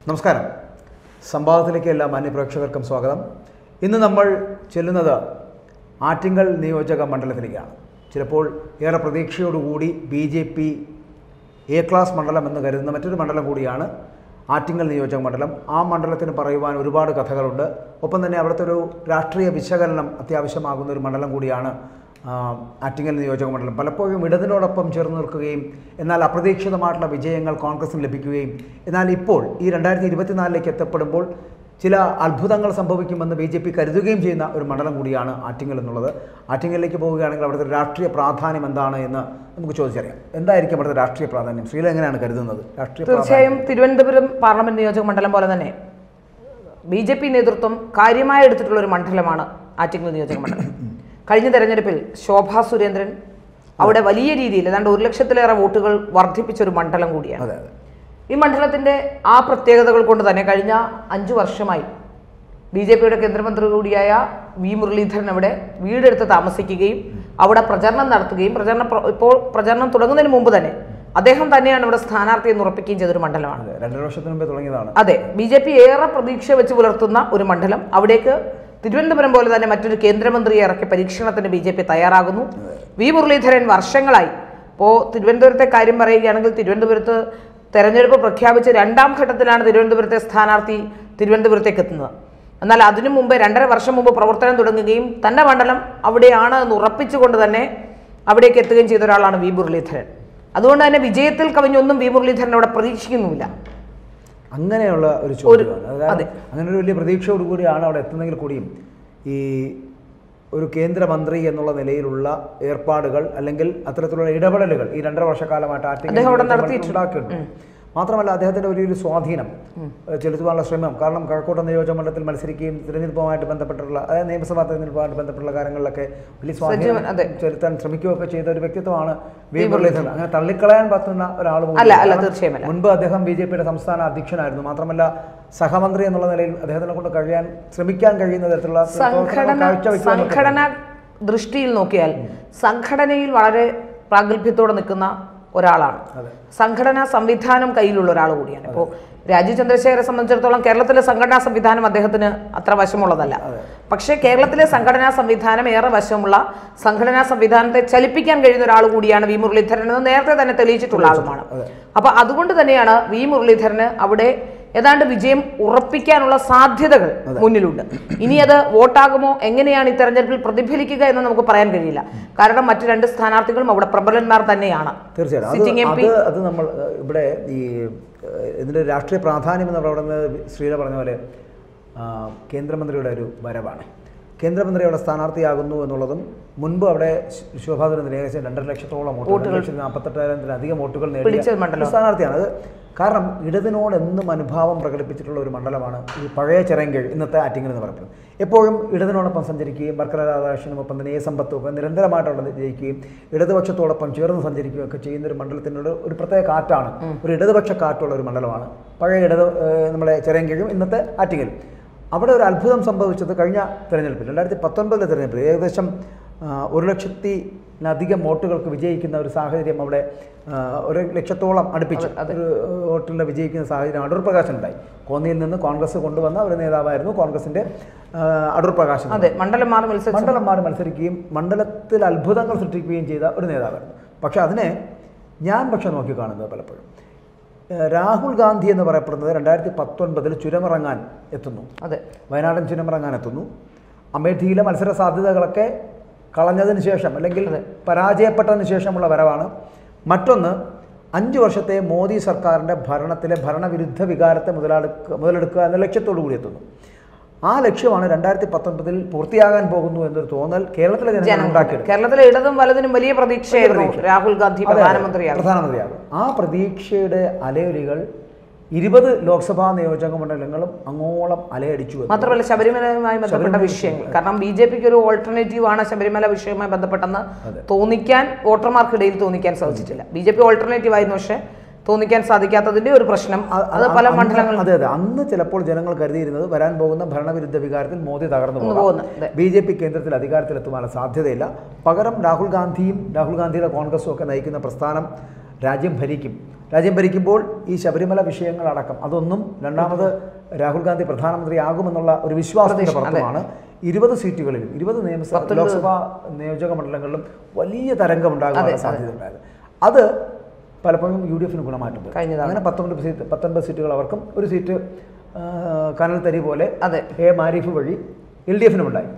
നമസ്കാരം സംവാദത്തിലേക്ക് എല്ലാ മാന്യപ്രേക്ഷകർക്കും സ്വാഗതം ഇന്ന് നമ്മൾ ചെല്ലുന്നത് ആറ്റിങ്കൽ നിയോജക മണ്ഡലത്തിലേക്കാണ് ചിലപ്പോൾ ഏറെ പ്രതീക്ഷയോടുകൂടി B J P A class മണ്ഡലം എന്ന് കരുതുന്ന മറ്റൊരു മണ്ഡലം കൂടിയാണ് ആറ്റിങ്ങൽ നിയോജക മണ്ഡലം ആ മണ്ഡലത്തിന് പറയുവാൻ ഒരുപാട് കഥകളുണ്ട് ഒപ്പം തന്നെ അവിടുത്തെ ഒരു രാഷ്ട്രീയ വിശകലനം അത്യാവശ്യമാകുന്ന ഒരു മണ്ഡലം കൂടിയാണ് ആ, ആറ്റിങ്ങൽ നിയോജക മണ്ഡലം പലപ്പോഴും ഇടതിനോടൊപ്പം ചേർന്ന് നിൽക്കുകയും എന്നാൽ അപ്രതീക്ഷിതമായിട്ടുള്ള വിജയങ്ങൾ കോൺഗ്രസിന് ലഭിക്കുകയും എന്നാൽ ഇപ്പോൾ ഈ രണ്ടായിരത്തി ഇരുപത്തിനാലിലേക്ക് എത്തപ്പെടുമ്പോൾ ചില അത്ഭുതങ്ങൾ സംഭവിക്കുമെന്ന് ബി ജെ പി കരുതുകയും ചെയ്യുന്ന ഒരു മണ്ഡലം കൂടിയാണ് ആറ്റിങ്ങൽ എന്നുള്ളത് ആറ്റിങ്ങലിലേക്ക് പോവുകയാണെങ്കിൽ അവിടുത്തെ രാഷ്ട്രീയ പ്രാധാന്യം എന്താണ് എന്ന് നമുക്ക് ചോദിച്ചറിയാം എന്തായിരിക്കും അവിടുത്തെ രാഷ്ട്രീയ പ്രാധാന്യം ശ്രീല എങ്ങനെയാണ് കരുതുന്നത് രാഷ്ട്രീയ പ്രാധാന്യം തീർച്ചയായും തിരുവനന്തപുരം പാർലമെന്റ് നിയോജക മണ്ഡലം പോലെ തന്നെ ബി ജെ പി നേതൃത്വം കാര്യമായി എടുത്തിട്ടുള്ള ഒരു മണ്ഡലമാണ് ആറ്റിങ്ങൽ നിയോജക മണ്ഡലം കഴിഞ്ഞ തെരഞ്ഞെടുപ്പിൽ ശോഭാ സുരേന്ദ്രൻ അവിടെ വലിയ രീതിയിൽ ഏതാണ്ട് ഒരു ലക്ഷത്തിലേറെ വോട്ടുകൾ വർദ്ധിപ്പിച്ച ഒരു മണ്ഡലം കൂടിയാണ് അതെ അതെ ഈ മണ്ഡലത്തിന്റെ ആ പ്രത്യേകതകൾ കൊണ്ട് തന്നെ കഴിഞ്ഞ അഞ്ചു വർഷമായി ബി ജെ പിയുടെ കേന്ദ്രമന്ത്രി കൂടിയായ വി മുരളീധരൻ അവിടെ വീടെടുത്ത് താമസിക്കുകയും അവിടെ പ്രചരണം നടത്തുകയും പ്രചരണ പ്ര- ഇപ്പോൾ പ്രചരണം തുടങ്ങുന്നതിന് മുമ്പ് തന്നെ അദ്ദേഹം തന്നെയാണ് ഇവിടെ സ്ഥാനാർത്ഥിയെ എന്ന് ഉറപ്പിക്കുകയും ചെയ്തൊരു മണ്ഡലമാണ് അതെ രണ്ടര വർഷത്തിന് മുമ്പേ തുടങ്ങിയതാണ് അതെ ബി ജെ പി ഏറെ പ്രതീക്ഷ വെച്ച് പുലർത്തുന്ന ഒരു മണ്ഡലം അവിടേക്ക് തിരുവനന്തപുരം പോലെ തന്നെ മറ്റൊരു കേന്ദ്രമന്ത്രിയെ ഇറക്കി പരീക്ഷണത്തിന് ബി ജെ പി തയ്യാറാകുന്നു വി മുരളീധരൻ വർഷങ്ങളായി ഇപ്പോൾ തിരുവനന്തപുരത്തെ കാര്യം പറയുകയാണെങ്കിൽ തിരുവനന്തപുരത്ത് തെരഞ്ഞെടുപ്പ് പ്രഖ്യാപിച്ച് രണ്ടാം ഘട്ടത്തിലാണ് തിരുവനന്തപുരത്തെ സ്ഥാനാർത്ഥി തിരുവനന്തപുരത്തേക്ക് എത്തുന്നത് എന്നാൽ അതിനു മുമ്പ് രണ്ടര വർഷം മുമ്പ് പ്രവർത്തനം തുടങ്ങുകയും തന്റെ മണ്ഡലം അവിടെയാണ് എന്ന് ഉറപ്പിച്ചുകൊണ്ട് തന്നെ അവിടേക്ക് എത്തുകയും ചെയ്ത ഒരാളാണ് വി മുരളീധരൻ അതുകൊണ്ട് തന്നെ വിജയത്തിൽ കവിഞ്ഞൊന്നും വി മുരളീധരൻ അവിടെ പ്രതീക്ഷിക്കുന്നുമില്ല അങ്ങനെയുള്ള ഒരു ചോദ്യമാണ് അത് കാരണം അങ്ങനെ ഒരു വലിയ പ്രതീക്ഷയോടുകൂടിയാണ് അവിടെ എത്തുന്നെങ്കിൽ കൂടിയും ഈ ഒരു കേന്ദ്രമന്ത്രി എന്നുള്ള നിലയിലുള്ള ഏർപ്പാടുകൾ അല്ലെങ്കിൽ അത്തരത്തിലുള്ള ഇടപെടലുകൾ ഈ രണ്ടര വർഷക്കാലമായിട്ട് ആറ്റിങ്ങൽ അദ്ദേഹം അവിടെ നിയോജകമണ്ഡലത്തിൽ നടത്തിയിട്ടുണ്ട്. ഉണ്ടാക്കിയിട്ടുണ്ട് മാത്രമല്ല അദ്ദേഹത്തിന്റെ വലിയൊരു സ്വാധീനം ഏഹ് ചെലുത്തുവാനുള്ള ശ്രമം കാരണം കഴക്കൂട്ടം നിയോജകമണ്ഡലത്തിൽ മത്സരിക്കുകയും തിരഞ്ഞെടുപ്പുമായിട്ട് ബന്ധപ്പെട്ടുള്ള അതായത് നിയമസഭാ തിരഞ്ഞെടുപ്പുമായിട്ട് ബന്ധപ്പെട്ടുള്ള കാര്യങ്ങളിലൊക്കെ വലിയ സ്വാധീനം സജീവൻ, അതെ. ചെലുത്താൻ ശ്രമിക്കുകയൊക്കെ ചെയ്ത ഒരു വ്യക്തിത്വമാണ് വി മുരളീധരൻ അങ്ങനെ തള്ളിക്കളയാൻ പറ്റുന്ന ഒരാൾ പോലും അല്ല, അല്ല, കാരണം തീർച്ചയായും അല്ല. മുൻപ് അദ്ദേഹം ബി ജെ പിയുടെ സംസ്ഥാന അധ്യക്ഷനായിരുന്നു മാത്രമല്ല സഹമന്ത്രി എന്നുള്ള നിലയിൽ അദ്ദേഹത്തിനെ കൊണ്ട് കഴിയാൻ ശ്രമിക്കാൻ കഴിയുന്ന തരത്തിലുള്ള പ്രവർത്തനങ്ങൾ സംഘടന കാഴ്ചവെക്കുവാൻ പറ്റും. സംഘടന ദൃഷ്ടിയിൽ നോക്കിയാൽ സംഘടനയിൽ വളരെ പ്രാഗൽഭ്യത്തോടെ നിൽക്കുന്ന ഒരാളാണ് അതെ. സംഘടനാ സംവിധാനം കയ്യിലുള്ള ഒരാൾ കൂടിയാണ് ഇപ്പോൾ രാജീവ് ചന്ദ്രശേഖരെ സംബന്ധിച്ചിടത്തോളം കേരളത്തിലെ സംഘടനാ സംവിധാനം അദ്ദേഹത്തിന് അത്ര വശമുള്ളതല്ല പക്ഷേ കേരളത്തിലെ സംഘടനാ സംവിധാനം ഏറെ വശമുള്ള സംഘടനാ സംവിധാനത്തെ ചലിപ്പിക്കാൻ കഴിയുന്ന ഒരാൾ കൂടിയാണ് വി മുരളീധരൻ എന്ന് നേരത്തെ തന്നെ തെളിയിച്ചിട്ടുള്ള ആളുമാണ് അപ്പൊ അതുകൊണ്ട് തന്നെയാണ് വി മുരളീധരന് അവിടെ ഏതാണ്ട് വിജയം ഉറപ്പിക്കാനുള്ള സാധ്യതകൾ മുന്നിലുണ്ട് ഇനി അത് വോട്ടാകുമോ എങ്ങനെയാണ് ഈ തെരഞ്ഞെടുപ്പിൽ പ്രതിഫലിക്കുക എന്ന് നമുക്ക് പറയാൻ കഴിയില്ല കാരണം മറ്റു രണ്ട് സ്ഥാനാർത്ഥികളും അവിടെ പ്രബലന്മാർ തന്നെയാണ് തീർച്ചയായും Sitting അത് MP. അത് അത് നമ്മൾ ഏഹ്, ഇവിടെ ഈ ഏഹ്, ഇതിന്റെ രാഷ്ട്രീയ പ്രാധാന്യം എന്ന് പറയുന്നത് ശ്രീല പറഞ്ഞ പോലെ ആ, കേന്ദ്രമന്ത്രിയുടെ ഒരു വരവാണ് കേന്ദ്രമന്ത്രി അവിടെ സ്ഥാനാർത്ഥിയാകുന്നു എന്നുള്ളതും മുൻപ് അവിടെ ശ്- ശോഭാസുരേന്ദ്രൻ ഏകദേശം രണ്ടര ലക്ഷത്തോളം വോട്ടുകൾ രണ്ട് ലക്ഷത്തി നാൽപ്പത്തെട്ടായിരത്തിലധികം വോട്ടുകൾ നേടിയ പിടിച്ച മണ്ഡലം. ഒരു സ്ഥാനാർത്ഥിയാണ് അത് കാരണം ഇടതിനോട് എന്നും അനുഭാവം പ്രകടിപ്പിച്ചിട്ടുള്ള ഒരു മണ്ഡലമാണ് ഈ പഴയ ചെറങ്കീഴ് ഇന്നത്തെ ആറ്റിങ്ങൽ എന്ന് പറയുന്നത് എപ്പോഴും ഇടതിനോടൊപ്പം സഞ്ചരിക്കുകയും വർക്കല രാധാകൃഷ്ണനും ഒപ്പം തന്നെ എ സമ്പത്തും ഒക്കെ നിരന്തരമായിട്ട് അവിടെ ജയിക്കുകയും ഇടതുപക്ഷത്തോടൊപ്പം ചേർന്ന് സഞ്ചരിക്കുകയും ഒക്കെ ചെയ്യുന്ന ഒരു മണ്ഡലത്തിനോട് ഒരു പ്രത്യേക കാറ്റാണ് ഒരു ഇടതുപക്ഷ കാറ്റുള്ള ഒരു മണ്ഡലമാണ് പഴയ ഇടത് ഏഹ്, നമ്മുടെ ചെറങ്കീഴും ഇന്നത്തെ ആറ്റിങ്ങലും അവിടെ ഒരു അത്ഭുതം സംഭവിച്ചത് കഴിഞ്ഞ തെരഞ്ഞെടുപ്പിൽ രണ്ടായിരത്തി പത്തൊൻപതിലെ തെരഞ്ഞെടുപ്പിൽ ഏകദേശം ആ, ഒരു ലക്ഷത്തിലധികം വോട്ടുകൾക്ക് വിജയിക്കുന്ന ഒരു സാഹചര്യം അവിടെ ആ, ഒരു ലക്ഷത്തോളം അടുപ്പിച്ച് ഒരു വോട്ടിൽ വിജയിക്കുന്ന സാഹചര്യം അടൂർ പ്രകാശൻ ഉണ്ടായി കോന്നിയിൽ നിന്ന് കോൺഗ്രസ് കൊണ്ടുവന്ന ഒരു നേതാവായിരുന്നു കോൺഗ്രസിന്റെ ആ, അടൂർ പ്രകാശൻ അതെ മണ്ഡലം മാറി മത്സരിച്ചു മണ്ഡലം മാറി മത്സരിക്കുകയും മണ്ഡലത്തിൽ അത്ഭുതങ്ങൾ സൃഷ്ടിക്കുകയും ചെയ്ത ഒരു നേതാവായിരുന്നു പക്ഷെ അതിനെ ഞാൻ പക്ഷെ നോക്കിക്കാണുന്നത് പലപ്പോഴും ഏഹ് രാഹുൽ ഗാന്ധി എന്ന് പറയപ്പെടുന്നത് രണ്ടായിരത്തി പത്തൊൻപതിൽ ചുരമിറങ്ങാൻ എത്തുന്നു അതെ വയനാടൻ ചുരമിറങ്ങാൻ എത്തുന്നു അമേഠിയിലെ മത്സര സാധ്യതകളൊക്കെ കളഞ്ഞതിന് ശേഷം അല്ലെങ്കിൽ പരാജയപ്പെട്ടതിന് ശേഷമുള്ള വരവാണ് മറ്റൊന്ന് അഞ്ച് വർഷത്തെ മോദി സർക്കാരിൻ്റെ ഭരണത്തിലെ ഭരണവിരുദ്ധ വികാരത്തെ മുതലെടുക്കുക മുതലെടുക്കുക എന്ന ലക്ഷ്യത്തോടു കൂടി എത്തുന്നു ആ ലക്ഷ്യമാണ് രണ്ടായിരത്തി പത്തൊൻപതിൽ പൂർത്തിയാകാൻ പോകുന്നു എന്നൊരു തോന്നൽ കേരളത്തിലെ ജനങ്ങൾ ഉണ്ടാക്കിയെടുക്കും കേരളത്തിലെ ഇടതും വലതിനും വലിയ പ്രതീക്ഷയായിരുന്നു രാഹുൽ ഗാന്ധി അതെ, അതെ. പ്രധാനമന്ത്രിയാകും പ്രധാനമന്ത്രിയാകും ആ പ്രതീക്ഷയുടെ അലയൊലികൾ ഇരുപത് ലോക്സഭാ നിയോജക മണ്ഡലങ്ങളും അങ്ങോളം അലയടിച്ചു എന്ന് മാത്രമല്ല ശബരിമലയുമായി ബന്ധപ്പെട്ട വിഷയങ്ങൾ കാരണം ബി ജെ പിക്ക് ഒരു ഓൾട്ടർനേറ്റീവ് ആണ് ശബരിമല വിഷയവുമായി ബന്ധപ്പെട്ടെന്ന് തോന്നിക്കാൻ വോട്ടർമാർക്കിടയിൽ തോന്നിക്കാൻ സാധിച്ചിട്ടില്ല ബി ജെ പി ഓൾട്ടർനേറ്റീവ് ആയിരുന്നു പക്ഷേ തോന്നിക്കാൻ സാധിക്കാത്തതിന്റെ ഒരു പ്രശ്നം അത് പല അന്ന് മണ്ഡലങ്ങളും അതെ അതെ അന്ന് ചിലപ്പോൾ ജനങ്ങൾ കരുതിയിരുന്നത് വരാൻ പോകുന്ന ഭരണവിരുദ്ധ വികാരത്തിൽ മോദി തകർന്നു പോകുന്നു, പോകാം അതെ. ബി ജെ പി കേന്ദ്രത്തിൽ അധികാരത്തിലെത്തുവാനുള്ള സാധ്യതയില്ല പകരം രാഹുൽ ഗാന്ധിയും രാഹുൽ ഗാന്ധിയുടെ കോൺഗ്രസും ഒക്കെ നയിക്കുന്ന പ്രസ്ഥാനം രാജ്യം ഭരിക്കും രാജ്യം ഭരിക്കുമ്പോൾ ഈ ശബരിമല വിഷയങ്ങളടക്കം അതൊന്നും രണ്ടാമത് രാഹുൽ ഗാന്ധി പ്രധാനമന്ത്രിയാകുമെന്നുള്ള ഒരു വിശ്വാസത്തിന്റെ പുറത്തുമാണ് ഇരുപത് സീറ്റുകളിലും ഇരുപത് നിയമസഭ ലോക്സഭാ നിയോജക മണ്ഡലങ്ങളിലും വലിയ തരംഗം ഉണ്ടാകാനുള്ള സാധ്യത ഉണ്ടായത് അത് പലപ്പോഴും യു ഡി എഫിന് ഗുണമായിട്ടുണ്ട് കഴിഞ്ഞതാണ്. അങ്ങനെ പത്തൊമ്പത് സീറ്റ് പത്തൊൻപത് സീറ്റുകൾ അവർക്കും ഒരു സീറ്റ് ആ, കനൽ തരി പോലെ അതെ. എ മാരിഫ് വഴി എൽ ഡി എഫിനും ഉണ്ടായി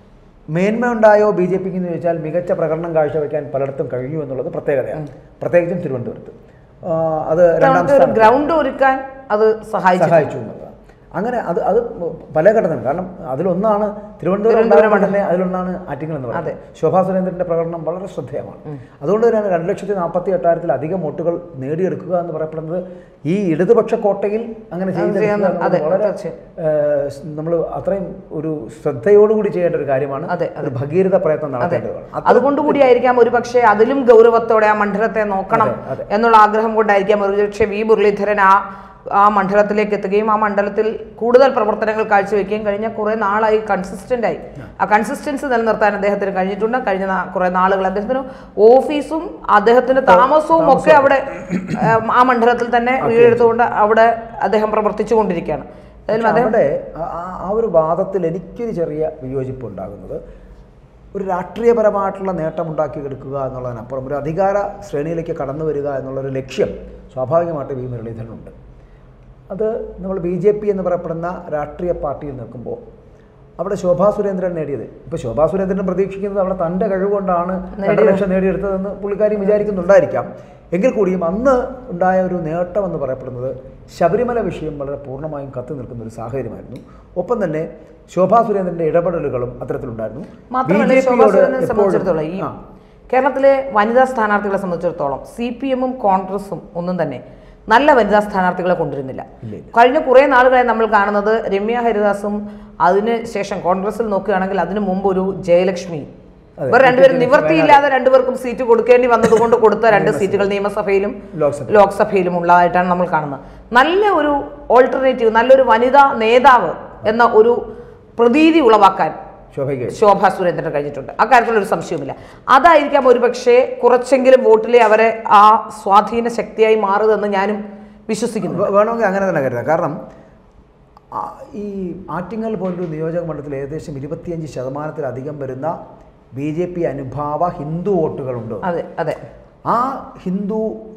മേന്മ ഉണ്ടായോ ബി ജെ പിക്ക് എന്ന് ചോദിച്ചാൽ മികച്ച പ്രകടനം കാഴ്ചവെക്കാൻ പലയിടത്തും കഴിഞ്ഞു എന്നുള്ളത് പ്രത്യേകതയാണ് പ്രത്യേകിച്ചും തിരുവനന്തപുരത്ത് ആ, അത് രണ്ടാം ഇത്തവണത്തെ ഒരു സ്ഥാനത്ത് ഗ്രൗണ്ട് ഒരുക്കാൻ അത് സഹായിച്ചു സഹായിച്ചു എന്നുള്ളതാണ് അങ്ങനെ അത് അത് പല ഘടനകൾ കാരണം അതിലൊന്നാണ് തിരുവനന്തപുരം തിരുവനന്തപുരം ഉണ്ടാകുമ്പോൾ തന്നെ അതിലൊന്നാണ് ആറ്റിങ്ങൽ എന്ന് പറയുന്നത് ശോഭാ സുരേന്ദ്രന്റെ പ്രകടനം വളരെ ശ്രദ്ധേയമാണ് അതുകൊണ്ട് തന്നെയാണ് രണ്ട് ലക്ഷത്തി നാൽപ്പത്തി എട്ടായിരത്തിലധികം വോട്ടുകൾ നേടിയെടുക്കുക എന്ന് പറയപ്പെടുന്നത് ഈ ഇടതുപക്ഷ കോട്ടയിൽ അങ്ങനെ ചെയ്തെടുക്കുക ചെയ്യാൻ- എന്നുള്ളത് അതെ, വളരെ തീർച്ചയായും. നമ്മൾ അത്രയും ഒരു ശ്രദ്ധയോടുകൂടി ചെയ്യേണ്ട ഒരു കാര്യമാണ് അതെ, ഒരു ഭഗീരഥ പ്രയത്നം നടത്തേണ്ടതാണ് അത് അതുകൊണ്ട് കൂടിയായിരിക്കാം ഒരു പക്ഷേ അതിലും ഗൗരവത്തോടെ ആ മണ്ഡലത്തെ നോക്കണം അതെ, എന്നുള്ള ആഗ്രഹം കൊണ്ടായിരിക്കാം ഒരു പക്ഷേ വി മുരളീധരൻ ആ ആ മണ്ഡലത്തിലേക്ക് എത്തുകയും ആ മണ്ഡലത്തിൽ കൂടുതൽ പ്രവർത്തനങ്ങൾ കാഴ്ചവെക്കുകയും കഴിഞ്ഞ കുറെ നാളായി കൺസിസ്റ്റന്റ് ആയി ആ കൺസിസ്റ്റൻസി നിലനിർത്താൻ അദ്ദേഹത്തിന് കഴിഞ്ഞിട്ടുണ്ട് കഴിഞ്ഞ നാ- കുറെ നാളുകൾ അദ്ദേഹത്തിന് ഓഫീസും അദ്ദേഹത്തിന്റെ താമസവും ഒക്കെ അവിടെ ഏം, ആ മണ്ഡലത്തിൽ തന്നെ വീടെടുത്തുകൊണ്ട് അവിടെ അദ്ദേഹം പ്രവർത്തിച്ചു കൊണ്ടിരിക്കുകയാണ് എന്തായാലും അദ്ദേഹം അവിടെ ആ- ആ- ആ ഒരു വാദത്തിൽ എനിക്കൊരു ചെറിയ വിയോജിപ്പ് ഉണ്ടാകുന്നത് ഒരു രാഷ്ട്രീയപരമായിട്ടുള്ള നേട്ടം ഉണ്ടാക്കിയെടുക്കുക എന്നുള്ളതിനപ്പുറം ഒരു അധികാര ശ്രേണിയിലേക്ക് കടന്നു വരിക എന്നുള്ളൊരു ലക്ഷ്യം സ്വാഭാവികമായിട്ട് വി മുരളീധരനുണ്ട് അത് നമ്മൾ ബി ജെ പി എന്ന് പറയപ്പെടുന്ന രാഷ്ട്രീയ പാർട്ടിയിൽ നിൽക്കുമ്പോൾ അവിടെ ശോഭാ സുരേന്ദ്രൻ നേടിയത് ഇപ്പോൾ ശോഭാ സുരേന്ദ്രൻ പ്രതീക്ഷിക്കുന്നത് അവിടെ തൻ്റെ കഴിവുകൊണ്ടാണ് രണ്ട് ലക്ഷം നേടിയെടുത്തതെന്ന് പുള്ളിക്കാരി വിചാരിക്കുന്നുണ്ടായിരിക്കാം എങ്കിൽ കൂടിയും അന്ന് ഉണ്ടായ ഒരു നേട്ടം എന്ന് പറയപ്പെടുന്നത് ശബരിമല വിഷയം വളരെ പൂർണ്ണമായും കത്തി നിൽക്കുന്ന ഒരു സാഹചര്യമായിരുന്നു ഒപ്പം തന്നെ ശോഭാ സുരേന്ദ്രന്റെ ഇടപെടലുകളും അത്തരത്തിലുണ്ടായിരുന്നു മാത്രമല്ല BJP ശോഭാ യോട് സുരേന്ദ്രനെ എപ്പോഴും- സംബന്ധിച്ചിടത്തോളം ഈ ആ, കേരളത്തിലെ വനിതാ സ്ഥാനാർത്ഥികളെ സംബന്ധിച്ചിടത്തോളം സി പി എമ്മും കോൺഗ്രസും ഒന്നും തന്നെ നല്ല വനിതാ സ്ഥാനാർത്ഥികളെ കൊണ്ടുവരുന്നില്ല ഇല്ല, ഇല്ല. കഴിഞ്ഞ കുറേ നാളുകളായി നമ്മൾ കാണുന്നത് രമ്യ ഹരിദാസും അതിന് ശേഷം കോൺഗ്രസിൽ നോക്കുകയാണെങ്കിൽ അതിനു മുമ്പ് ഒരു ജയലക്ഷ്മി അതെ, ഇവർ രണ്ടുപേരും നിവൃത്തിയില്ലാതെ രണ്ടുപേർക്കും സീറ്റ് കൊടുക്കേണ്ടി വന്നതുകൊണ്ട് കൊടുത്ത രണ്ട് സീറ്റുകൾ നിയമസഭയിലും ലോക്സഭ ലോക്സഭയിലും ഉള്ളതായിട്ടാണ് നമ്മൾ കാണുന്നത് നല്ല ഒരു ഓൾട്ടർനേറ്റീവ് നല്ലൊരു വനിതാ നേതാവ് എന്ന ഒരു പ്രതീതി ഉളവാക്കാൻ ശോഭയ്ക്ക് ശോഭ സുരേന്ദ്രന് കഴിഞ്ഞിട്ടുണ്ട് അക്കാര്യത്തിൽ ഒരു സംശയവുമില്ല അതായിരിക്കാം ഒരുപക്ഷെ കുറച്ചെങ്കിലും വോട്ടിലെ അവരെ ആ സ്വാധീന ശക്തിയായി മാറുതെന്ന് ഞാനും വിശ്വസിക്കുന്നു വേ- വേണമെങ്കിൽ അങ്ങനെ തന്നെ കരുതാം കാരണം ആ, ഈ ആറ്റിങ്ങൽ പോലൊരു നിയോജക മണ്ഡലത്തിൽ ഏകദേശം ഇരുപത്തിയഞ്ച് ശതമാനത്തിലധികം വരുന്ന ബി ജെ പി അനുഭാവ ഹിന്ദു വോട്ടുകളുണ്ട് അതെ അതെ ആ ഹിന്ദു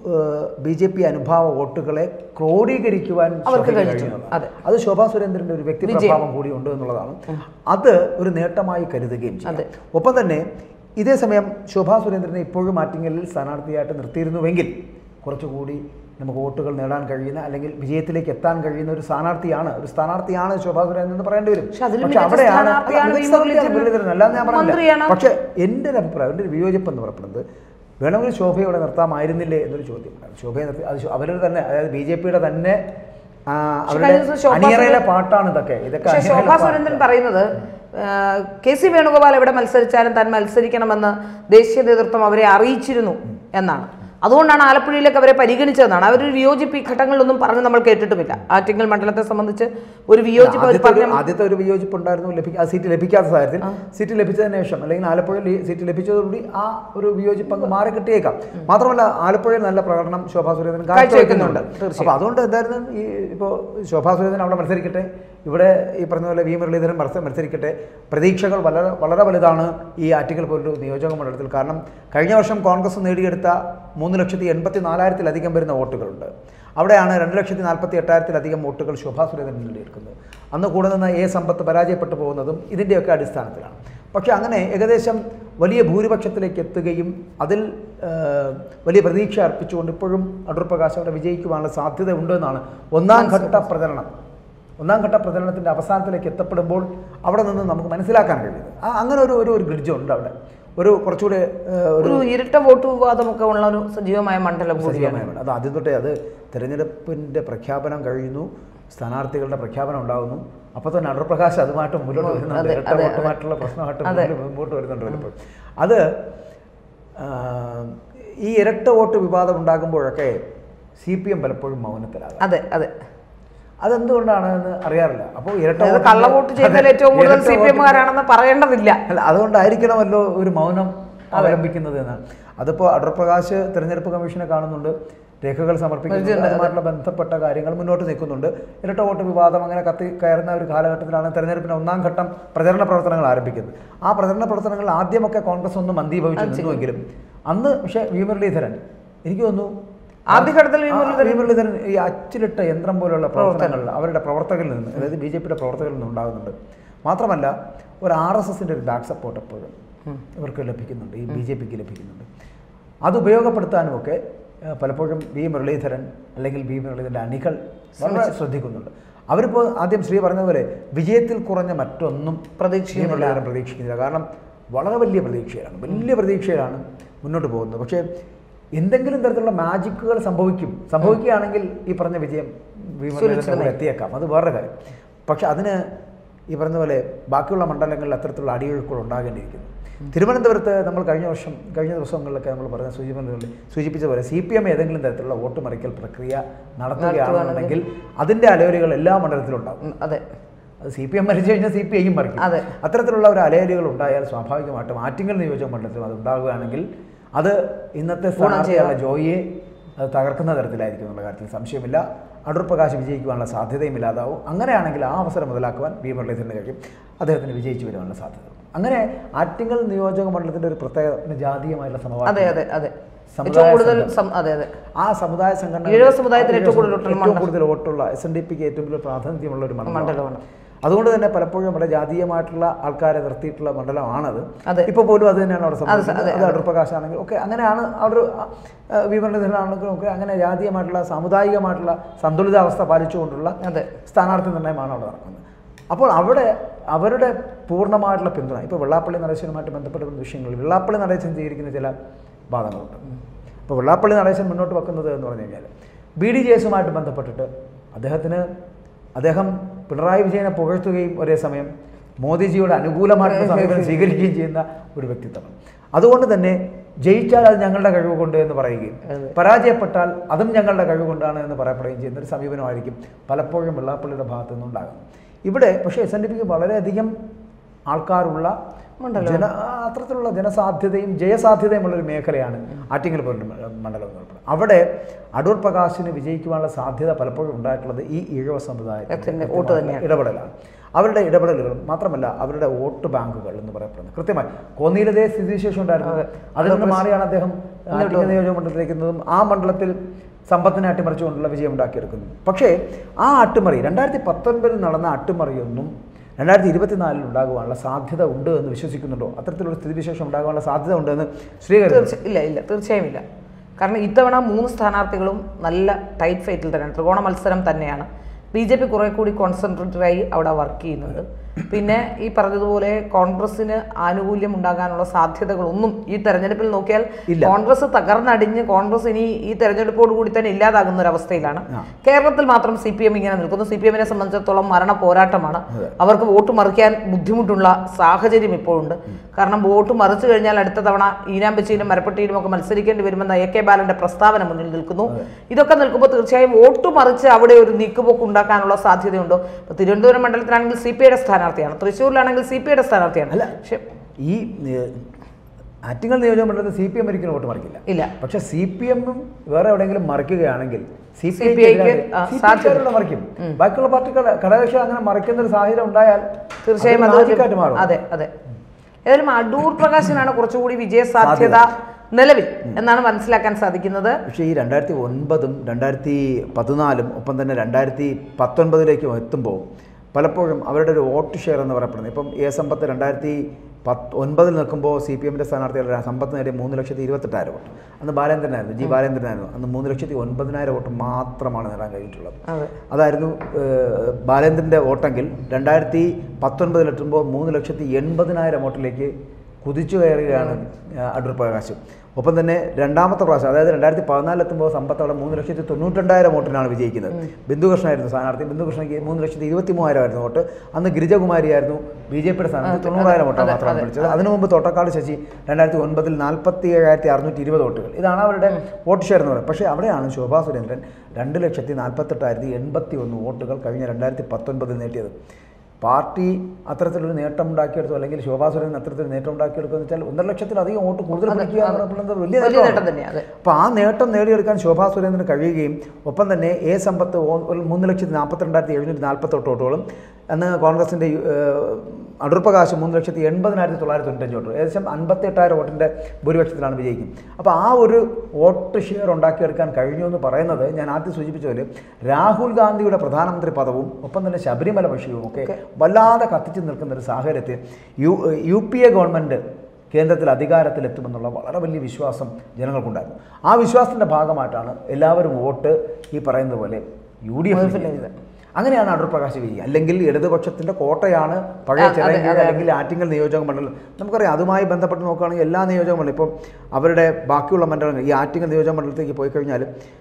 ബി ജെ പി അനുഭാവ വോട്ടുകളെ ക്രോഡീകരിക്കുവാൻ അവർക്ക് ശോഭയ്ക്ക് കഴിഞ്ഞിട്ടുണ്ട്. കഴിഞ്ഞതാണ്. അതെ. അത് ശോഭാ സുരേന്ദ്രന്റെ ഒരു വ്യക്തിപ്രഭാവം കൂടി ഉണ്ട് എന്നുള്ളതാണ് അത് ഒരു നേട്ടമായി കരുതുകയും അതെ. ചെയ്യും ഒപ്പം തന്നെ ഇതേ സമയം ശോഭാ സുരേന്ദ്രനെ ഇപ്പോഴും ആറ്റിങ്ങലിൽ സ്ഥാനാർത്ഥിയായിട്ട് നിർത്തിയിരുന്നുവെങ്കിൽ കുറച്ചുകൂടി നമുക്ക് വോട്ടുകൾ നേടാൻ കഴിയുന്ന അല്ലെങ്കിൽ വിജയത്തിലേക്ക് എത്താൻ കഴിയുന്ന ഒരു സ്ഥാനാർത്ഥിയാണ് ഒരു സ്ഥാനാർത്ഥിയാണ് ശോഭാ സുരേന്ദ്രൻ എന്ന് പറയേണ്ടി വരും പക്ഷെ അതിലും പക്ഷെ മികച്ച അവിടെയാണ് സ്ഥാനാർത്ഥിയാണ് അല്ല, വി. മികച്ച സ്ഥാനാർത്ഥിയാണ് മുരളീധരൻ. മുരളീധരൻ അല്ലാതെ ഞാൻ മന്ത്രിയാണ്. പറഞ്ഞില്ല പക്ഷേ എൻ്റെ ഒരു അഭിപ്രായം എൻ്റെ ഒരു വിയോജിപ്പ് എന്ന് പറയപ്പെടുന്നത് വേണമെങ്കിൽ ശോഭയോടെ നിർത്താമായിരുന്നില്ലേ എന്നൊരു ചോദ്യം ശോഭയെ നിർത്തി അത് ശോ- അവരുടെ തന്നെ അതായത് ബി ജെ പിയുടെ തന്നെ ആ, അവരുടെ കഴിഞ്ഞ ദിവസം ശോഭാ അണിയറയിലെ സുരേന്ദ്രൻ- പാട്ടാണ് ഇതൊക്കെ ഇതൊക്കെ പക്ഷേ അണിയറയിലെ ശോഭാ പാട്ടാണ്. സുരേന്ദ്രൻ പറയുന്നത് ആ, കെ സി വേണുഗോപാൽ എവിടെ മത്സരിച്ചാലും താൻ മത്സരിക്കണമെന്ന് ദേശീയ നേതൃത്വം അവരെ അറിയിച്ചിരുന്നു എന്നാണ് അതുകൊണ്ടാണ് ആലപ്പുഴയിലേക്ക് അവരെ പരിഗണിച്ചതെന്നാണ് അവരൊരു വിയോജിപ്പ് ഈ ഘട്ടങ്ങളിലൊന്നും പറഞ്ഞ് നമ്മൾ കേട്ടിട്ടുമില്ല ആറ്റിങ്ങൽ മണ്ഡലത്തെ സംബന്ധിച്ച് ഒരു വിയോജിപ്പ് അവർ ആദ്യത്തെ ഒരു- പറഞ്ഞ ആദ്യത്തെ ഒരു വിയോജിപ്പ് ഉണ്ടായിരുന്നു ലഭിക്ക- ആ സീറ്റ് ലഭിക്കാത്ത സാഹചര്യത്തിൽ സീറ്റ് ലഭിച്ചതിന് ശേഷം അല്ലെങ്കിൽ ആലപ്പുഴയിൽ ഈ സീറ്റ് ലഭിച്ചതോടുകൂടി ആ ഒരു വിയോജിപ്പ് അങ്ങ് മാറി കിട്ടിയേക്കാം മാത്രമല്ല ആലപ്പുഴയിൽ നല്ല പ്രകടനം ശോഭാ സുരേന്ദ്രൻ കാഴ്ചവെക്കുന്നുണ്ട്. കാഴ്ചവെക്കുന്നുണ്ട് അപ്പോൾ അതുകൊണ്ട് എന്തായിരുന്നു ഈ ഇപ്പോൾ ശോഭാ സുരേന്ദ്രൻ അവിടെ മത്സരിക്കട്ടെ ഇവിടെ ഈ പറഞ്ഞ പോലെ വി മുരളീധരൻ മത്സ മത്സരിക്കട്ടെ പ്രതീക്ഷകൾ വളരെ വളരെ വലുതാണ് ഈ ആറ്റിങ്ങൽ പോലൊരു നിയോജക മണ്ഡലത്തിൽ കാരണം കഴിഞ്ഞ വർഷം കോൺഗ്രസ് നേടിയെടുത്ത മൂന്ന് ലക്ഷത്തി എൺപത്തി നാലായിരത്തിലധികം വരുന്ന വോട്ടുകളുണ്ട് അവിടെയാണ് രണ്ട് ലക്ഷത്തി നാൽപ്പത്തി എട്ടായിരത്തിലധികം വോട്ടുകൾ ശോഭാ സുരേന്ദ്രൻ നേടിയെടുക്കുന്നത് അന്ന് കൂടെ നിന്ന് എ സമ്പത്ത് പരാജയപ്പെട്ടു പോകുന്നതും ഇതിൻ്റെയൊക്കെ അടിസ്ഥാനത്തിലാണ് പക്ഷേ അങ്ങനെ ഏകദേശം വലിയ ഭൂരിപക്ഷത്തിലേക്ക് എത്തുകയും അതിൽ ആ, വലിയ പ്രതീക്ഷ അർപ്പിച്ചുകൊണ്ട് ഇപ്പോഴും അടൂർ പ്രകാശ് അവിടെ വിജയിക്കുവാനുള്ള സാധ്യത ഉണ്ടെന്നാണ് ഒന്നാം ഘട്ട പ്രചരണം ഒന്നാം ഘട്ട പ്രചരണത്തിൻ്റെ അവസാനത്തിലേക്ക് എത്തപ്പെടുമ്പോൾ അവിടെ നിന്ന് നമുക്ക് മനസ്സിലാക്കാൻ കഴിയുന്നത് ആ അങ്ങനെ ഒരു ഒരു ഒരു ബ്രിഡ്ജ് ഉണ്ട് അവിടെ ഒരു കുറച്ചുകൂടെ ആ, ഒരു ഒരു ഇരട്ട വോട്ട് വിവാദമൊക്കെ ഉള്ള ഒരു സജീവമായ മണ്ഡലം കൂടിയാണ് സജീവമായതാണ് അത് ആദ്യം തൊട്ടേ അത് തിരഞ്ഞെടുപ്പിൻ്റെ പ്രഖ്യാപനം കഴിയുന്നു സ്ഥാനാർത്ഥികളുടെ പ്രഖ്യാപനം ഉണ്ടാകുന്നു അപ്പോൾ തന്നെ അടൂർ പ്രകാശ് അതുമായിട്ട് മുന്നോട്ട് വരുന്നുണ്ട് അതെ, ഇരട്ട അതെ, വോട്ടുമായിട്ടുള്ള പ്രശ്നമായിട്ട് അതെ. മുന്നിൽ മുമ്പോട്ട് വരുന്നുണ്ട് പലപ്പോഴും അത് ആ, ഈ ഇരട്ട വോട്ട് വിവാദം ഉണ്ടാകുമ്പോഴൊക്കെ സി പി എം പലപ്പോഴും മൗനത്തിലാകും അതെ അതെ അതെന്തുകൊണ്ടാണ് എന്ന് അറിയാറില്ല അപ്പോൾ ഇരട്ട അതായത് വോട്ടിന്റെ- കള്ളവോട്ട് ചെയ്താൽ അതെ, ഏറ്റവും കൂടുതൽ ഇരട്ട സി പി വോട്ടിന്റെ- എമ്മുകാരാണെന്ന് പറയേണ്ടതില്ല അല്ല അതുകൊണ്ടായിരിക്കണമല്ലോ ഒരു മൗനം അവലംബിക്കുന്നത് എന്നാണ് അതിപ്പോൾ അടൂർ പ്രകാശ് തെരഞ്ഞെടുപ്പ് കമ്മീഷനെ കാണുന്നുണ്ട് രേഖകൾ സമർപ്പിക്കുന്നുണ്ട് അതുമായിട്ടുള്ള ബന്ധപ്പെട്ട കാര്യങ്ങൾ മുന്നോട്ട് നീക്കുന്നുണ്ട് ഇരട്ട വോട്ട് വിവാദം അങ്ങനെ കത്തി കയറുന്ന ഒരു കാലഘട്ടത്തിലാണ് തെരഞ്ഞെടുപ്പിന്റെ ഒന്നാം ഘട്ടം പ്രചരണ പ്രവർത്തനങ്ങൾ ആരംഭിക്കുന്നത് ആ പ്രചരണ പ്രവർത്തനങ്ങൾ ആദ്യമൊക്കെ കോൺഗ്രസ് ഒന്ന് മന്ദീഭവിച്ചു നിന്നുവെങ്കിലും അന്ന് പക്ഷേ വി മുരളീധരൻ എനിക്ക് തോന്നുന്നു ആദ്യഘട്ടത്തിൽ വി. ആ, വി മുരളീധരൻ ഈ അച്ചിലിട്ട യന്ത്രം പോലുള്ള പ്രവർത്തനങ്ങൾ അവരുടെ പ്രവർത്തകരിൽ നിന്ന് അതായത് ബി ജെ പിയുടെ പ്രവർത്തകരിൽ നിന്ന് ഉണ്ടാകുന്നുണ്ട് മാത്രമല്ല ഒരു ആർ എസ് എസിൻ്റെ ഒരു ബാക്ക് സപ്പോർട്ട് എപ്പോഴും ഇവർക്ക് ലഭിക്കുന്നുണ്ട് ഈ ബി ജെ പിക്ക് ലഭിക്കുന്നുണ്ട് അത് ഉപയോഗപ്പെടുത്താനുമൊക്കെ ആ, പലപ്പോഴും വി മുരളീധരൻ അല്ലെങ്കിൽ വി മുരളീധരൻ്റെ അണികൾ വളരെ ശ്രദ്ധിക്കുന്നുണ്ട് അവരിപ്പോൾ ആദ്യം ശ്രീ പറഞ്ഞതുപോലെ വിജയത്തിൽ കുറഞ്ഞ മറ്റൊന്നും പ്രതീക്ഷിക്കുന്നില്ല. വി മുരളീധരൻ പ്രതീക്ഷിക്കുന്നില്ല കാരണം വളരെ വലിയ പ്രതീക്ഷയാണ് വലിയ പ്രതീക്ഷയിലാണ് മുന്നോട്ട് പോകുന്നത് പക്ഷേ എന്തെങ്കിലും തരത്തിലുള്ള മാജിക്കുകൾ സംഭവിക്കും സംഭവിക്കുകയാണെങ്കിൽ ഈ പറഞ്ഞ വിജയം വി മുരളീധരൻ്റെ കൂടെ എത്തിയേക്കാം അത് വേറെ കാര്യം പക്ഷെ അതിന് ഈ പറഞ്ഞ പോലെ ബാക്കിയുള്ള മണ്ഡലങ്ങളിൽ അത്തരത്തിലുള്ള അടിയൊഴുക്കുകൾ ഉണ്ടാകേണ്ടിയിരിക്കുന്നു തിരുവനന്തപുരത്ത് നമ്മൾ കഴിഞ്ഞ വർഷം കഴിഞ്ഞ ദിവസങ്ങളിലൊക്കെ നമ്മൾ പറഞ്ഞ സൂചിപ്പിച്ച സൂചിപ്പിച്ച പോലെ സി പി എം ഏതെങ്കിലും തരത്തിലുള്ള വോട്ട് മറിക്കൽ പ്രക്രിയ നടത്തുകയാണെന്നുണ്ടെങ്കിൽ അതിൻ്റെ അലവലുകൾ എല്ലാ മണ്ഡലത്തിലും ഉണ്ടാകും ഉം, അതെ അത് സി പി എം മരിച്ചു കഴിഞ്ഞാൽ സി പി ഐയും മറിക്കും അതെ. അത്തരത്തിലുള്ള ഒരു അലയലുകൾ ഉണ്ടായാൽ സ്വാഭാവികമായിട്ടും ആറ്റിങ്ങൽ നിയോജക മണ്ഡലത്തിലും അത് ഉണ്ടാകുകയാണെങ്കിൽ അത് ഇന്നത്തെ സ്ഥാനാർത്ഥിയായ ജോയിയെ അത് തകർക്കുന്ന തരത്തിലായിരിക്കും എന്നുള്ള കാര്യത്തിൽ സംശയമില്ല അടൂർ പ്രകാശ് വിജയിക്കുവാനുള്ള സാധ്യതയും ഇല്ലാതാവും അങ്ങനെയാണെങ്കിൽ ആ അവസരം മുതലാക്കുവാൻ വി മുരളീധരന് കഴിയും അദ്ദേഹത്തിന് വിജയിച്ചു വരുവാനുള്ള സാധ്യത അങ്ങനെ ആറ്റിങ്ങൽ നിയോജക മണ്ഡലത്തിന്റെ ഒരു പ്രത്യേക ഒരു ജാതീയമായിട്ടുള്ള അതെ സമവാക്യം അതെ അതെ സമുദായ ഏറ്റവും കൂടുതൽ സംഘം. സം- അതെ അതെ ആ സമുദായ സംഘടന ഈഴവ സമുദായത്തിന് ഏറ്റവും കൂടുതൽ വോട്ടുള്ള ഏറ്റവും കൂടുതൽ വോട്ടുള്ള എസ് എൻ ഡി പിക്ക് ഏറ്റവും കൂടുതൽ പ്രാതിനിധ്യമുള്ള ഒരു മണ്ഡലമാണ് മണ്ഡലമാണ് അതുകൊണ്ട് തന്നെ പലപ്പോഴും നമ്മുടെ ജാതീയമായിട്ടുള്ള ആൾക്കാരെ നിർത്തിയിട്ടുള്ള മണ്ഡലമാണത് അതെ. ഇപ്പോൾ പോലും അത് തന്നെയാണ് അവിടെ അതെ, സംഭവിക്കുന്നത് അതെ, അത് അടൂർ പ്രകാശാണെങ്കിൽ ഒക്കെ അങ്ങനെയാണ് അവിടെ വിമർശനത്തിലാണെങ്കിലും ഒക്കെ അങ്ങനെ ജാതീയമായിട്ടുള്ള സാമുദായികമായിട്ടുള്ള സന്തുലിതാവസ്ഥ പാലിച്ചുകൊണ്ടുള്ള അതെ സ്ഥാനാർത്ഥി നിർണ്ണയമാണ് അവിടെ നടക്കുന്നത് അപ്പോൾ അവിടെ അവരുടെ പൂർണ്ണമായിട്ടുള്ള പിന്തുണ ഇപ്പോൾ വെള്ളാപ്പള്ളി നടേശനുമായിട്ട് ബന്ധപ്പെട്ട വിഷയങ്ങളിൽ വെള്ളാപ്പള്ളി നടേശൻ സ്വീകരിക്കുന്ന ചില വാദങ്ങളുണ്ട് ഇപ്പോൾ വെള്ളാപ്പള്ളി നടേശൻ മുന്നോട്ട് വെക്കുന്നത് എന്ന് പറഞ്ഞു കഴിഞ്ഞാൽ ബി ഡി ജെ എസുമായിട്ട് ബന്ധപ്പെട്ടിട്ട് അദ്ദേഹത്തിന് അദ്ദേഹം പിണറായി വിജയനെ പുകഴ്ത്തുകയും ഒരേ സമയം മോദിജിയുടെ അനുകൂലമായിട്ടുള്ള സമീപനം സ്വീകരിക്കുകയും ചെയ്യുന്ന ഒരു വ്യക്തിത്വമാണ് അതുകൊണ്ട് തന്നെ ജയിച്ചാൽ അത് ഞങ്ങളുടെ കഴിവ് കൊണ്ട് എന്ന് പറയുകയും പരാജയപ്പെട്ടാൽ അതും ഞങ്ങളുടെ കഴിവ് കൊണ്ടാണ് എന്ന് പറയപ്പെടുകയും ചെയ്യുന്ന ഒരു സമീപനമായിരിക്കും പലപ്പോഴും വെള്ളാപ്പള്ളിയുടെ ഭാഗത്തു നിന്നുണ്ടാകുന്നത് ഇവിടെ പക്ഷേ എസ് എൻ ഡി പിക്ക് വളരെയധികം ആൾക്കാരുള്ള ജന അത്തരത്തിലുള്ള ജനസാധ്യതയും ജയസാധ്യതയുമുള്ള ഒരു മേഖലയാണ് ആറ്റിങ്ങൽ പോലുള്ള മണ്ഡലം എന്ന് പറയുന്നത് അവിടെ അടൂർ പ്രകാശിന് വിജയിക്കുവാനുള്ള സാധ്യത പലപ്പോഴും ഉണ്ടായിട്ടുള്ളത് ഈ ഈഴവ സമുദായത്തിന്റെ ത്തിന്റെ വോട്ട് തന്നെയാണ്. ഇടപെടലാണ് അവരുടെ ഇടപെടലുകളും മാത്രമല്ല അവരുടെ വോട്ട് ബാങ്കുകൾ എന്ന് പറയപ്പെടുന്നത് കൃത്യമായി കോന്നിയിലതേ സ്ഥിതിവിശേഷം ഉണ്ടായിരുന്നു അതിൽ നിന്ന് മാറിയാണ് അദ്ദേഹം ആറ്റിങ്ങൽ നിയോജക മണ്ഡലത്തിലേക്ക് എത്തുന്നതും ആ മണ്ഡലത്തിൽ സമ്പത്തിനെ അട്ടിമറിച്ചുകൊണ്ടുള്ള വിജയം ഉണ്ടാക്കിയെടുക്കുന്നു പക്ഷേ ആ അട്ടിമറി രണ്ടായിരത്തി പത്തൊൻപതിൽ നടന്ന അട്ടിമറിയൊന്നും രണ്ടായിരത്തി ഇരുപത്തിനാലിൽ ഉണ്ടാകുവാനുള്ള സാധ്യത ഉണ്ട് എന്ന് വിശ്വസിക്കുന്നുണ്ടോ അത്തരത്തിലുള്ള സ്ഥിതിവിശേഷം ഉണ്ടാകുവാനുള്ള സാധ്യത ഉണ്ടെന്ന് ശ്രീകരി തീർച്ച ഇല്ല ഇല്ല തീർച്ചയായും ഇല്ല കാരണം ഇത്തവണ മൂന്ന് സ്ഥാനാർത്ഥികളും നല്ല ടൈറ്റ് ഫൈറ്റിൽ തന്നെയാണ് ത്രികോണ മത്സരം തന്നെയാണ് ബി ജെ പി കുറെ കൂടി കോൺസെൻട്രേറ്റഡായി അവിടെ വർക്ക് ചെയ്യുന്നുണ്ട് പിന്നെ ഈ പറഞ്ഞതുപോലെ കോൺഗ്രസിന് ആനുകൂല്യം ഉണ്ടാകാനുള്ള സാധ്യതകളൊന്നും ഈ തെരഞ്ഞെടുപ്പിൽ നോക്കിയാൽ ഇല്ല. കോൺഗ്രസ് തകർന്നടിഞ്ഞ് കോൺഗ്രസ് ഇനി ഈ തെരഞ്ഞെടുപ്പോട് കൂടി തന്നെ ഇല്ലാതാകുന്ന ഒരു അവസ്ഥയിലാണ് കേരളത്തിൽ മാത്രം സി പി എം ഇങ്ങനെ നിൽക്കുന്നു സി പി എമ്മിനെ സംബന്ധിച്ചിടത്തോളം മരണ പോരാട്ടമാണ് അവർക്ക് വോട്ട് മറിക്കാൻ ബുദ്ധിമുട്ടുള്ള സാഹചര്യം ഇപ്പോഴുണ്ട് കാരണം വോട്ട് മറിച്ചു കഴിഞ്ഞാൽ അടുത്ത തവണ ഈനാമ്പച്ചിയിലും മരപ്പട്ടിയിലും ഒക്കെ മത്സരിക്കേണ്ടി വരുമെന്ന എ കെ ബാലന്റെ പ്രസ്താവന മുന്നിൽ നിൽക്കുന്നു ഇതൊക്കെ നിൽക്കുമ്പോൾ തീർച്ചയായും വോട്ട് മറിച്ച് അവിടെ ഒരു നീക്കുപോക്ക് ഉണ്ടാക്കാനുള്ള സാധ്യതയുണ്ടോ ഇപ്പൊ തിരുവനന്തപുരം മണ്ഡലത്തിലാണെങ്കിൽ സി പി ഐയുടെ സ്ഥാനാർത്ഥിയാണ് തൃശ്ശൂരിലാണെങ്കിൽ സി പി ഐയുടെ സ്ഥാനാർത്ഥിയാണ് അല്ല. പക്ഷെ ഈ ഏഹ്, ആറ്റിങ്ങൽ നിയോജക മണ്ഡലത്തിൽ സി പി എം ഒരിക്കലും വോട്ട് മറിക്കില്ല ഇല്ല പക്ഷെ സി പി എമ്മും വേറെ എവിടെയെങ്കിലും മറിക്കുകയാണെങ്കിൽ സി പി CPI ക്ക് ആ, സാധ്യത. മറിക്കും ബാക്കിയുള്ള പാർട്ടികൾ ഘടകകക്ഷികൾ അങ്ങനെ മറിക്കുന്ന ഒരു സാഹചര്യം ഉണ്ടായാൽ തീർച്ചയായും അതൊരു അത് magic ആയിട്ട് മാറും അതെ അതെ ഏതായാലും അടൂർ പ്രകാശനാണ് കുറച്ചുകൂടി വിജയ സാധ്യത നിലവിൽ എന്നാണ് മനസ്സിലാക്കാൻ സാധിക്കുന്നത് പക്ഷേ ഈ രണ്ടായിരത്തി ഒൻപതും രണ്ടായിരത്തി പതിനാലും ഒപ്പം തന്നെ രണ്ടായിരത്തി പത്തൊൻപതിലേക്കും എത്തുമ്പോൾ പലപ്പോഴും അവരുടെ ഒരു വോട്ട് ഷെയർ എന്ന് പറയപ്പെടുന്നത് ഇപ്പം എ സമ്പത്ത് രണ്ടായിരത്തി പത്ത് ഒൻപതിൽ നിൽക്കുമ്പോൾ സി പി എമ്മിൻ്റെ സ്ഥാനാർത്ഥികളുടെ സമ്പത്ത് നേടിയ മൂന്ന് ലക്ഷത്തി ഇരുപത്തെട്ടായിരം വോട്ട് അന്ന് ബാലേന്ദ്രനായിരുന്നു ജി ബാലേന്ദ്രനായിരുന്നു അന്ന് മൂന്ന് ലക്ഷത്തി ഒൻപതിനായിരം വോട്ട് മാത്രമാണ് നേടാൻ കഴിഞ്ഞിട്ടുള്ളത് അതെ അതായിരുന്നു ഏഹ്, ബാലേന്ദ്രൻ്റെ വോട്ടെങ്കിൽ രണ്ടായിരത്തി പത്തൊൻപതിലെത്തുമ്പോൾ മൂന്ന് ലക്ഷത്തി എൺപതിനായിരം വോട്ടിലേക്ക് കുതിച്ചു കയറുകയാണ് ഏഹ്, അടൂർ പ്രകാശ് ഒപ്പം തന്നെ രണ്ടാമത്തെ പ്രാവശ്യം അതായത് രണ്ടായിരത്തി പതിനാലിലെത്തുമ്പോൾ സമ്പത്ത് അവിടെ മൂന്ന് ലക്ഷത്തി തൊണ്ണൂറ്റെണ്ടായിരം വോട്ടിനാണ് വിജയിക്കുന്നത് ബിന്ദുകൃഷ്ണനായിരുന്നു സ്ഥാനാർത്ഥി ബിന്ദുകൃഷ്ണയ്ക്ക് മൂന്ന് ലക്ഷത്തി ഇരുപത്തി മൂവായിരമായിരുന്നു വോട്ട് അന്ന് ഗിരിജകുമാരിയായിരുന്നു ബി ജെ പിയുടെ സ്ഥാനാർത്ഥി തൊണ്ണൂറായിരം വോട്ടാണ് മാത്രമാണ് വിളിച്ചത് അതിനു മുമ്പ് തോട്ടക്കാട് ശശി രണ്ടായിരത്തി ഒൻപതിൽ നാൽപ്പത്തി ഏഴായിരത്തി അറുന്നൂറ്റി ഇരുപത് വോട്ടുകൾ ഇതാണ് അവരുടെ വോട്ട് ഷെയർ എന്ന് പറയുന്നത് പക്ഷേ അവിടെയാണ് ശോഭാ സുരേന്ദ്രൻ രണ്ട് ലക്ഷത്തി നാൽപ്പത്തെട്ടായിരത്തി എൺപത്തി ഒന്ന് വോട്ടുകൾ കഴിഞ്ഞ രണ്ടായിരത്തി പത്തൊൻപതിൽ നേടിയത് പാർട്ടി അത്തരത്തിലൊരു നേട്ടം ഉണ്ടാക്കിയെടുത്തു അല്ലെങ്കിൽ ശോഭാ സുരേന്ദ്രൻ അത്തരത്തിലൊരു നേട്ടം ഉണ്ടാക്കിയെടുക്കുക എന്ന് വെച്ചാൽ ഒന്നര ലക്ഷത്തിലധികം വോട്ട് കൂടുതൽ പിടിക്കുക എന്ന് പറയുന്നത് വലിയ വലിയ നേട്ടമാണ്. നേട്ടം തന്നെയാണ് അതെ അപ്പോൾ ആ നേട്ടം നേടിയെടുക്കാൻ ശോഭാ സുരേന്ദ്രന് കഴിയുകയും ഒപ്പം തന്നെ എ സമ്പത്ത് ഓ- ഒരു മൂന്ന് ലക്ഷത്തി നാൽപ്പത്തിരണ്ടായിരത്തി എഴുന്നൂറ്റി നാൽപ്പത്തെട്ട് വോട്ടുകളും അന്ന് കോൺഗ്രസിൻ്റെ അടൂർ പ്രകാശ് മൂന്ന് ലക്ഷത്തി എൺപതിനായിരത്തി തൊള്ളായിരത്തി തൊണ്ണൂറ്റഞ്ച് വോട്ട് ഏകദേശം അൻപത്തെട്ടായിരം വോട്ടിൻ്റെ ഭൂരിപക്ഷത്തിലാണ് വിജയിക്കും അപ്പോൾ ആ ഒരു വോട്ട് ഷെയർ ഉണ്ടാക്കിയെടുക്കാൻ കഴിഞ്ഞു എന്ന് പറയുന്നത് ഞാൻ ആദ്യം സൂചിപ്പിച്ച പോലെ രാഹുൽ ഗാന്ധിയുടെ പ്രധാനമന്ത്രി പദവും ഒപ്പം തന്നെ ശബരിമല വിഷയവും ഒക്കെ വല്ലാതെ കത്തിച്ചു നിൽക്കുന്ന ഒരു സാഹചര്യത്തിൽ U U P A government കേന്ദ്രത്തിൽ അധികാരത്തിലെത്തുമെന്നുള്ള വളരെ വലിയ വിശ്വാസം ജനങ്ങൾക്കുണ്ടായിരുന്നു ആ വിശ്വാസത്തിൻ്റെ ഭാഗമായിട്ടാണ് എല്ലാവരും വോട്ട് ഈ പറയുന്നത് പോലെ യു ഡി എഫ് അങ്ങനെയാണ് അടൂർ പ്രകാശ് വിജയി അല്ലെങ്കിൽ ഇടതുപക്ഷത്തിന്റെ കോട്ടയാണ് പഴയ അതെ, ചിറയൻകീഴ് അതെ. അല്ലെങ്കിൽ ആറ്റിങ്ങൽ നിയോജക മണ്ഡലം നമുക്കറിയാം അതുമായി ബന്ധപ്പെട്ട് നോക്കുകയാണെങ്കിൽ എല്ലാ നിയോജക മണ്ഡലം ഇപ്പം അവരുടെ ബാക്കിയുള്ള മണ്ഡലങ്ങൾ ഈ ആറ്റിങ്ങൽ നിയോജക മണ്ഡലത്തേക്ക് പോയി കഴിഞ്ഞാൽ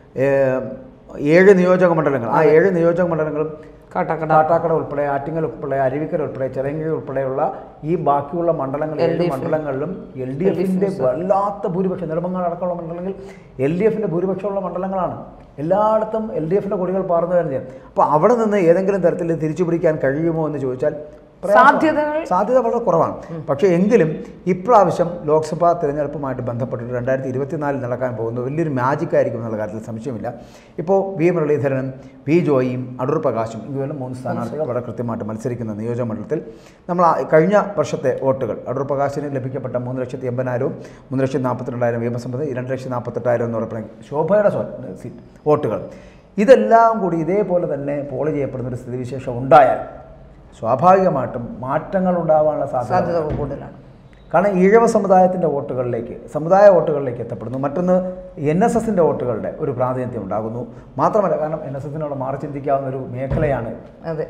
ഏഴ് നിയോജക മണ്ഡലങ്ങൾ ആ ഏഴ് നിയോജക മണ്ഡലങ്ങളും കാട്ടാക്കട കാട്ടാക്കട ഉൾപ്പെടെ ആറ്റിങ്ങൽ ഉൾപ്പെടെ അരുവിക്കര ഉൾപ്പെടെ ചിറയൻകീഴ് ഉൾപ്പെടെയുള്ള ഈ ബാക്കിയുള്ള മണ്ഡലങ്ങൾ ഏഴ് മണ്ഡലങ്ങളും എൽ ഡി എഫിന്റെ വല്ലാത്ത ഭൂരിപക്ഷം നെടുമങ്ങാട് അടക്കമുള്ള മണ്ഡലങ്ങളിൽ എൽ ഡി എഫിന്റെ ഭൂരിപക്ഷമുള്ള മണ്ഡലങ്ങളാണ് എല്ലായിടത്തും എൽ ഡി എഫിന്റെ കൊടികൾ പാർന്നു വരുന്നത് അപ്പോൾ അവിടെ നിന്ന് ഏതെങ്കിലും തരത്തിൽ തിരിച്ചു പിടിക്കാൻ കഴിയുമോ എന്ന് ചോദിച്ചാൽ പ്രയാസമാണ്. സാധ്യതകൾ സാധ്യത വളരെ കുറവാണ് പക്ഷേ എങ്കിലും ഇപ്രാവശ്യം ലോക്സഭാ തിരഞ്ഞെടുപ്പുമായിട്ട് ബന്ധപ്പെട്ടിട്ട് രണ്ടായിരത്തി ഇരുപത്തിനാലിൽ നടക്കാൻ പോകുന്ന വലിയൊരു മാജിക് ആയിരിക്കും എന്നുള്ള കാര്യത്തിൽ സംശയമില്ല ഇപ്പോൾ വി മുരളീധരനും വി ജോയിയും അടൂർ പ്രകാശും ഇതുപോലെ മൂന്ന് സ്ഥാനാർത്ഥികൾ വളരെ കൃത്യമായിട്ട് മത്സരിക്കുന്ന നിയോജക മണ്ഡലത്തിൽ നമ്മൾ ആ കഴിഞ്ഞ വർഷത്തെ വോട്ടുകൾ അടൂർ പ്രകാശിന് ലഭിക്കപ്പെട്ട മൂന്ന് ലക്ഷത്തി എൺപതിനായിരവും മൂന്ന് ലക്ഷത്തി നാൽപ്പത്തിരണ്ടായിരം നിയമസഭ രണ്ട് ലക്ഷത്തി നാൽപ്പത്തെട്ടായിരം എന്ന് പറയുന്നത് ശോഭയുടെ സ്വ- സീറ്റ് വോട്ടുകൾ ഇതെല്ലാം കൂടി ഇതേപോലെ തന്നെ പോൾ ചെയ്യപ്പെടുന്ന ഒരു സ്ഥിതിവിശേഷം ഉണ്ടായാൽ സ്വാഭാവികമായിട്ടും മാറ്റങ്ങൾ ഉണ്ടാവാനുള്ള സാധ്യത സാധ്യത കൂടുതലാണ് കാരണം ഈഴവ സമുദായത്തിൻ്റെ വോട്ടുകളിലേക്ക് സമുദായ വോട്ടുകളിലേക്ക് എത്തപ്പെടുന്നു മറ്റൊന്ന് എൻ എസ് എസിൻ്റെ വോട്ടുകളുടെ ഒരു പ്രാതിനിധ്യം ഉണ്ടാകുന്നു മാത്രമല്ല കാരണം എൻ എസ് എസിനോട് മാറി ചിന്തിക്കാവുന്ന ഒരു മേഖലയാണ് അതെ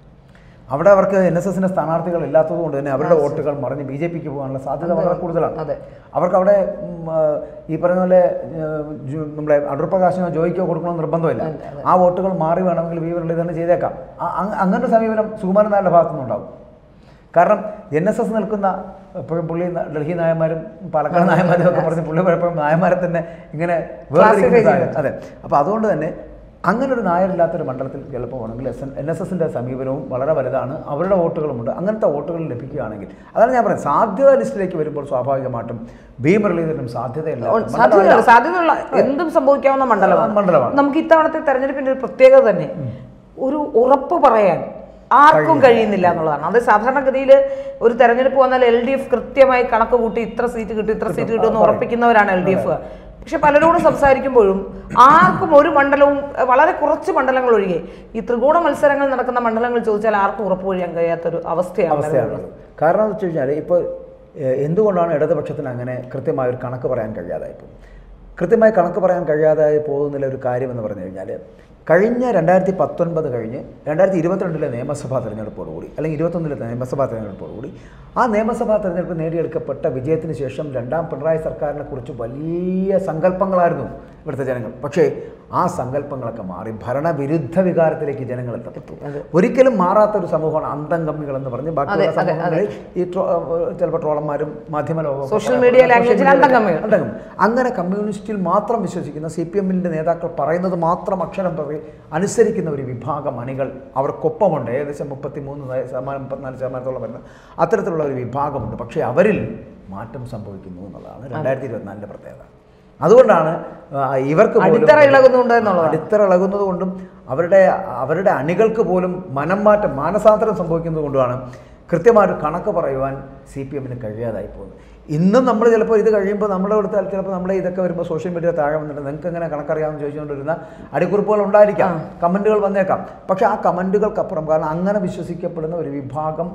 അവിടെ അവർക്ക് എൻ എസ് എസിൻ്റെ സ്ഥാനാർത്ഥികൾ ഇല്ലാത്തത് കൊണ്ട് തന്നെ അവരുടെ വോട്ടുകൾ മറിഞ്ഞ് ബി ജെ പിക്ക് പോകാനുള്ള സാധ്യത വളരെ കൂടുതലാണ് അതെ അവർക്ക് അവിടെ ഉം, ആ, ഈ പറയുന്ന പോലെ ഏഹ്, ജു- നമ്മുടെ അടൂർ പ്രകാശനോ ജോയിക്കോ കൊടുക്കണമെന്ന് നിർബന്ധമില്ല ആ വോട്ടുകൾ മാറി വേണമെങ്കിൽ വി മുരളീധരൻ ചെയ്തേക്കാം ആ- അങ്- അങ്ങനെ ഒരു സമീപനം സുകുമാരൻ നായരുടെ ഭാഗത്തുനിന്നുണ്ടാവും കാരണം എൻ എസ് എസ് നിൽക്കുന്ന എപ്പോഴും പുള്ളി ന- ഡൽഹി നായന്മാരും പാലക്കാട് നായന്മാരും ഒക്കെ പറഞ്ഞ് പുള്ളി പലപ്പോഴും നായന്മാരെ തന്നെ ഇങ്ങനെ വേർതിരിക്കുന്ന Classify സാഹചര്യം. അതെ അപ്പോൾ അതുകൊണ്ട് തന്നെ അങ്ങനെ ഒരു നായരില്ലാത്തൊരു മണ്ഡലത്തിൽ ചിലപ്പോൾ വേണമെങ്കിൽ എസ് എൻ എൻ എസ് എസിൻ്റെ സമീപനവും വളരെ വലുതാണ് അവരുടെ വോട്ടുകളുമുണ്ട് അങ്ങനത്തെ വോട്ടുകൾ ലഭിക്കുകയാണെങ്കിൽ അതാണ് ഞാൻ പറയുന്നത് സാധ്യത ലിസ്റ്റിലേക്ക് വരുമ്പോൾ സ്വാഭാവികമായിട്ടും ബി മുരളീധരനും സാധ്യതയില്ല സാധ്യതയുള്ള സാധ്യതയുള്ള എന്തും സംഭവിക്കാവുന്ന മണ്ഡലമാണ് മണ്ഡലമാണ് നമുക്ക് ഇത്തവണത്തെ തെരഞ്ഞെടുപ്പിന്റെ ഒരു പ്രത്യേകത തന്നെ ഒരു ഉറപ്പ് പറയാൻ ആർക്കും കഴിയുന്നില്ല എന്നുള്ളതാണ് അത് സാധാരണഗതിയിൽ ഒരു തെരഞ്ഞെടുപ്പ് വന്നാൽ എൽ ഡി എഫ് കൃത്യമായി കണക്ക് കൂട്ടി ഇത്ര സീറ്റ് കിട്ടും ഇത്ര സീറ്റ് കിട്ടും എന്ന് ഉറപ്പിക്കുന്നവരാണ് എൽ ഡി എഫ് പക്ഷെ പലരോടും സംസാരിക്കുമ്പോഴും ആർക്കും ഒരു മണ്ഡലവും അഹ് വളരെ കുറച്ച് മണ്ഡലങ്ങൾ ഒഴികെ ഈ ത്രികോണ മത്സരങ്ങൾ നടക്കുന്ന മണ്ഡലങ്ങൾ ചോദിച്ചാൽ ആർക്കും ഉറപ്പ് കഴിയാൻ കഴിയാത്തൊരു അവസ്ഥയാണ് അവസ്ഥയാണുള്ളത് കാരണം എന്ന് വെച്ച് കഴിഞ്ഞാൽ ഇപ്പോൾ ഏഹ്, എന്തുകൊണ്ടാണ് ഇടതുപക്ഷത്തിന് അങ്ങനെ കൃത്യമായ ഒരു കണക്ക് പറയാൻ കഴിയാതായിപ്പോൾ കൃത്യമായി കണക്ക് പറയാൻ കഴിയാതായി പോകുന്നില്ല ഒരു കാര്യം എന്ന് പറഞ്ഞു കഴിഞ്ഞാൽ കഴിഞ്ഞ രണ്ടായിരത്തി പത്തൊൻപത് കഴിഞ്ഞ് രണ്ടായിരത്തി ഇരുപത്തിരണ്ടിലെ നിയമസഭാ തെരഞ്ഞെടുപ്പോടുകൂടി അല്ലെങ്കിൽ ഇരുപത്തൊന്നിലെ നിയമസഭാ തെരഞ്ഞെടുപ്പോടുകൂടി ആ നിയമസഭാ തെരഞ്ഞെടുപ്പ് നേടിയെടുക്കപ്പെട്ട വിജയത്തിന് ശേഷം രണ്ടാം പിണറായി സർക്കാരിനെ കുറിച്ച് വലിയ സങ്കല്പങ്ങളായിരുന്നു ഇവിടുത്തെ ജനങ്ങൾ പക്ഷേ ആ സങ്കല്പങ്ങളൊക്കെ മാറി ഭരണവിരുദ്ധ വികാരത്തിലേക്ക് ജനങ്ങൾ എത്തപ്പെട്ടു ഒരിക്കലും മാറാത്ത ഒരു സമൂഹമാണ് അന്തംഗമ്മികൾ എന്ന് പറഞ്ഞ് ബാക്കിയുള്ള അതെ, അതെ, സമൂഹങ്ങളിൽ ഈ ട്രോ- ചിലപ്പോൾ ട്രോളന്മാരും മാധ്യമ ലോകവും Social media language ൽ അന്തംഗമ്മികൾ. അന്തംഗം അങ്ങനെ കമ്മ്യൂണിസ്റ്റിൽ മാത്രം വിശ്വസിക്കുന്ന സി പി എമ്മിൻ്റെ നേതാക്കൾ പറയുന്നത് മാത്രം അക്ഷരം പറയും അനുസരിക്കുന്ന ഒരു വിഭാഗം അണികൾ അവർക്കൊപ്പമുണ്ട് ഏകദേശം മുപ്പത്തി മൂന്ന് ശതമാനം മുപ്പത്തിനാല് ശതമാനത്തോളം വരുന്ന അത്തരത്തിലുള്ള ഒരു വിഭാഗമുണ്ട് പക്ഷേ അവരിൽ മാറ്റം സംഭവിക്കുന്നു എന്നുള്ളതാണ് രണ്ടായിരത്തി ഇരുപത്തിനാലിൻ്റെ പ്രത്യേകത അതുകൊണ്ടാണ് ആ, ഇവർക്ക് പോലും അടിത്തറ ഇളകുന്നുണ്ട് എന്നുള്ളതാണ്. അടിത്തറ ഇളകുന്നത് കൊണ്ടും അവരുടെ അവരുടെ അണികൾക്ക് പോലും മനം മാറ്റം മാനസാന്തരം സംഭവിക്കുന്നത് കൊണ്ടുമാണ് കൃത്യമായിട്ട് കണക്ക് പറയുവാൻ സി പി എമ്മിന് കഴിയാതായി പോകുന്നത് ഇന്നും നമ്മൾ ചിലപ്പോൾ ഇത് കഴിയുമ്പോൾ നമ്മുടെ ഇവിടുത്തെ ചിലപ്പോൾ നമ്മളെ ഇതൊക്കെ വരുമ്പോൾ സോഷ്യൽ മീഡിയ താഴെ വന്നിട്ട് നിങ്ങൾക്ക് എങ്ങനെ കണക്കറിയാമെന്ന് ചോദിച്ചുകൊണ്ടിരുന്ന അടിക്കുറിപ്പുകൾ ഉണ്ടായിരിക്കാം കമൻറ്റുകൾ വന്നേക്കാം പക്ഷേ ആ കമൻറ്റുകൾക്കപ്പുറം കാരണം അങ്ങനെ വിശ്വസിക്കപ്പെടുന്ന ഒരു വിഭാഗം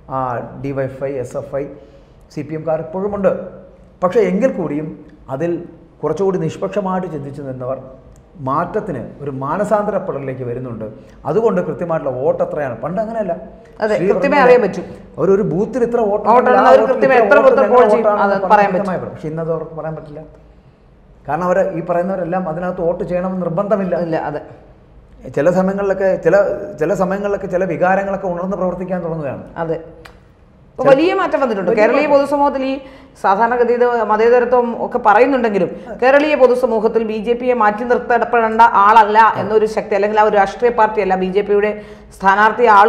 D Y F I S F I C P എംകാർ ഇപ്പോഴുമുണ്ട് പക്ഷേ എങ്കിൽ കൂടിയും അതിൽ കുറച്ചുകൂടി നിഷ്പക്ഷമായിട്ട് ചിന്തിച്ചു നിന്നവർ മാറ്റത്തിന് ഒരു മാനസാന്തരപ്പെടലിലേക്ക് വരുന്നുണ്ട് അതുകൊണ്ട് കൃത്യമായിട്ടുള്ള വോട്ട് എത്രയാണ് പണ്ട് അങ്ങനെയല്ല അതെ, ശ്രീ കൃത്യമായി പറഞ്ഞ അറിയാൻ പറ്റും. ഒരു ഒരു ബൂത്തിൽ ഇത്ര വോട്ട് വോട്ട് ഉണ്ടെങ്കിൽ ആ ഉണ്ടെന്ന് അവർ വോട്ടിൽ കൃത്യമായി ഇത്ര എത്ര വോട്ട് വോട്ട് ഞങ്ങളുടെ പോൾ ചെയ്യും, വോട്ടാണെന്ന് അത് പറഞ്ഞ് പറയാൻ കൃത്യമായി പറയും. പക്ഷേ ഇന്നത് അവർക്ക് പറയാൻ പറ്റില്ല കാരണം അവർ ഈ പറയുന്നവരെല്ലാം അതിനകത്ത് വോട്ട് ചെയ്യണമെന്ന് നിർബന്ധമില്ല ഇല്ല അതെ ചില സമയങ്ങളിലൊക്കെ ചില ചില സമയങ്ങളിലൊക്കെ ചില വികാരങ്ങളൊക്കെ ഉണർന്ന് പ്രവർത്തിക്കാൻ തുടങ്ങുകയാണ് അതെ ഇപ്പൊ വലിയ മാറ്റം വന്നിട്ടുണ്ട് കേരളീയ പൊതുസമൂഹത്തിൽ ഈ സാധാരണഗതിയിൽ മതേതരത്വം ഒക്കെ പറയുന്നുണ്ടെങ്കിലും കേരളീയ പൊതുസമൂഹത്തിൽ ബി ജെ പിയെ മാറ്റി നിർത്തപ്പെടേണ്ട ആളല്ല എന്നൊരു ശക്തി അല്ലെങ്കിൽ ആ ഒരു രാഷ്ട്രീയ പാർട്ടിയല്ല ബി ജെ പിയുടെ സ്ഥാനാർത്ഥി ആളും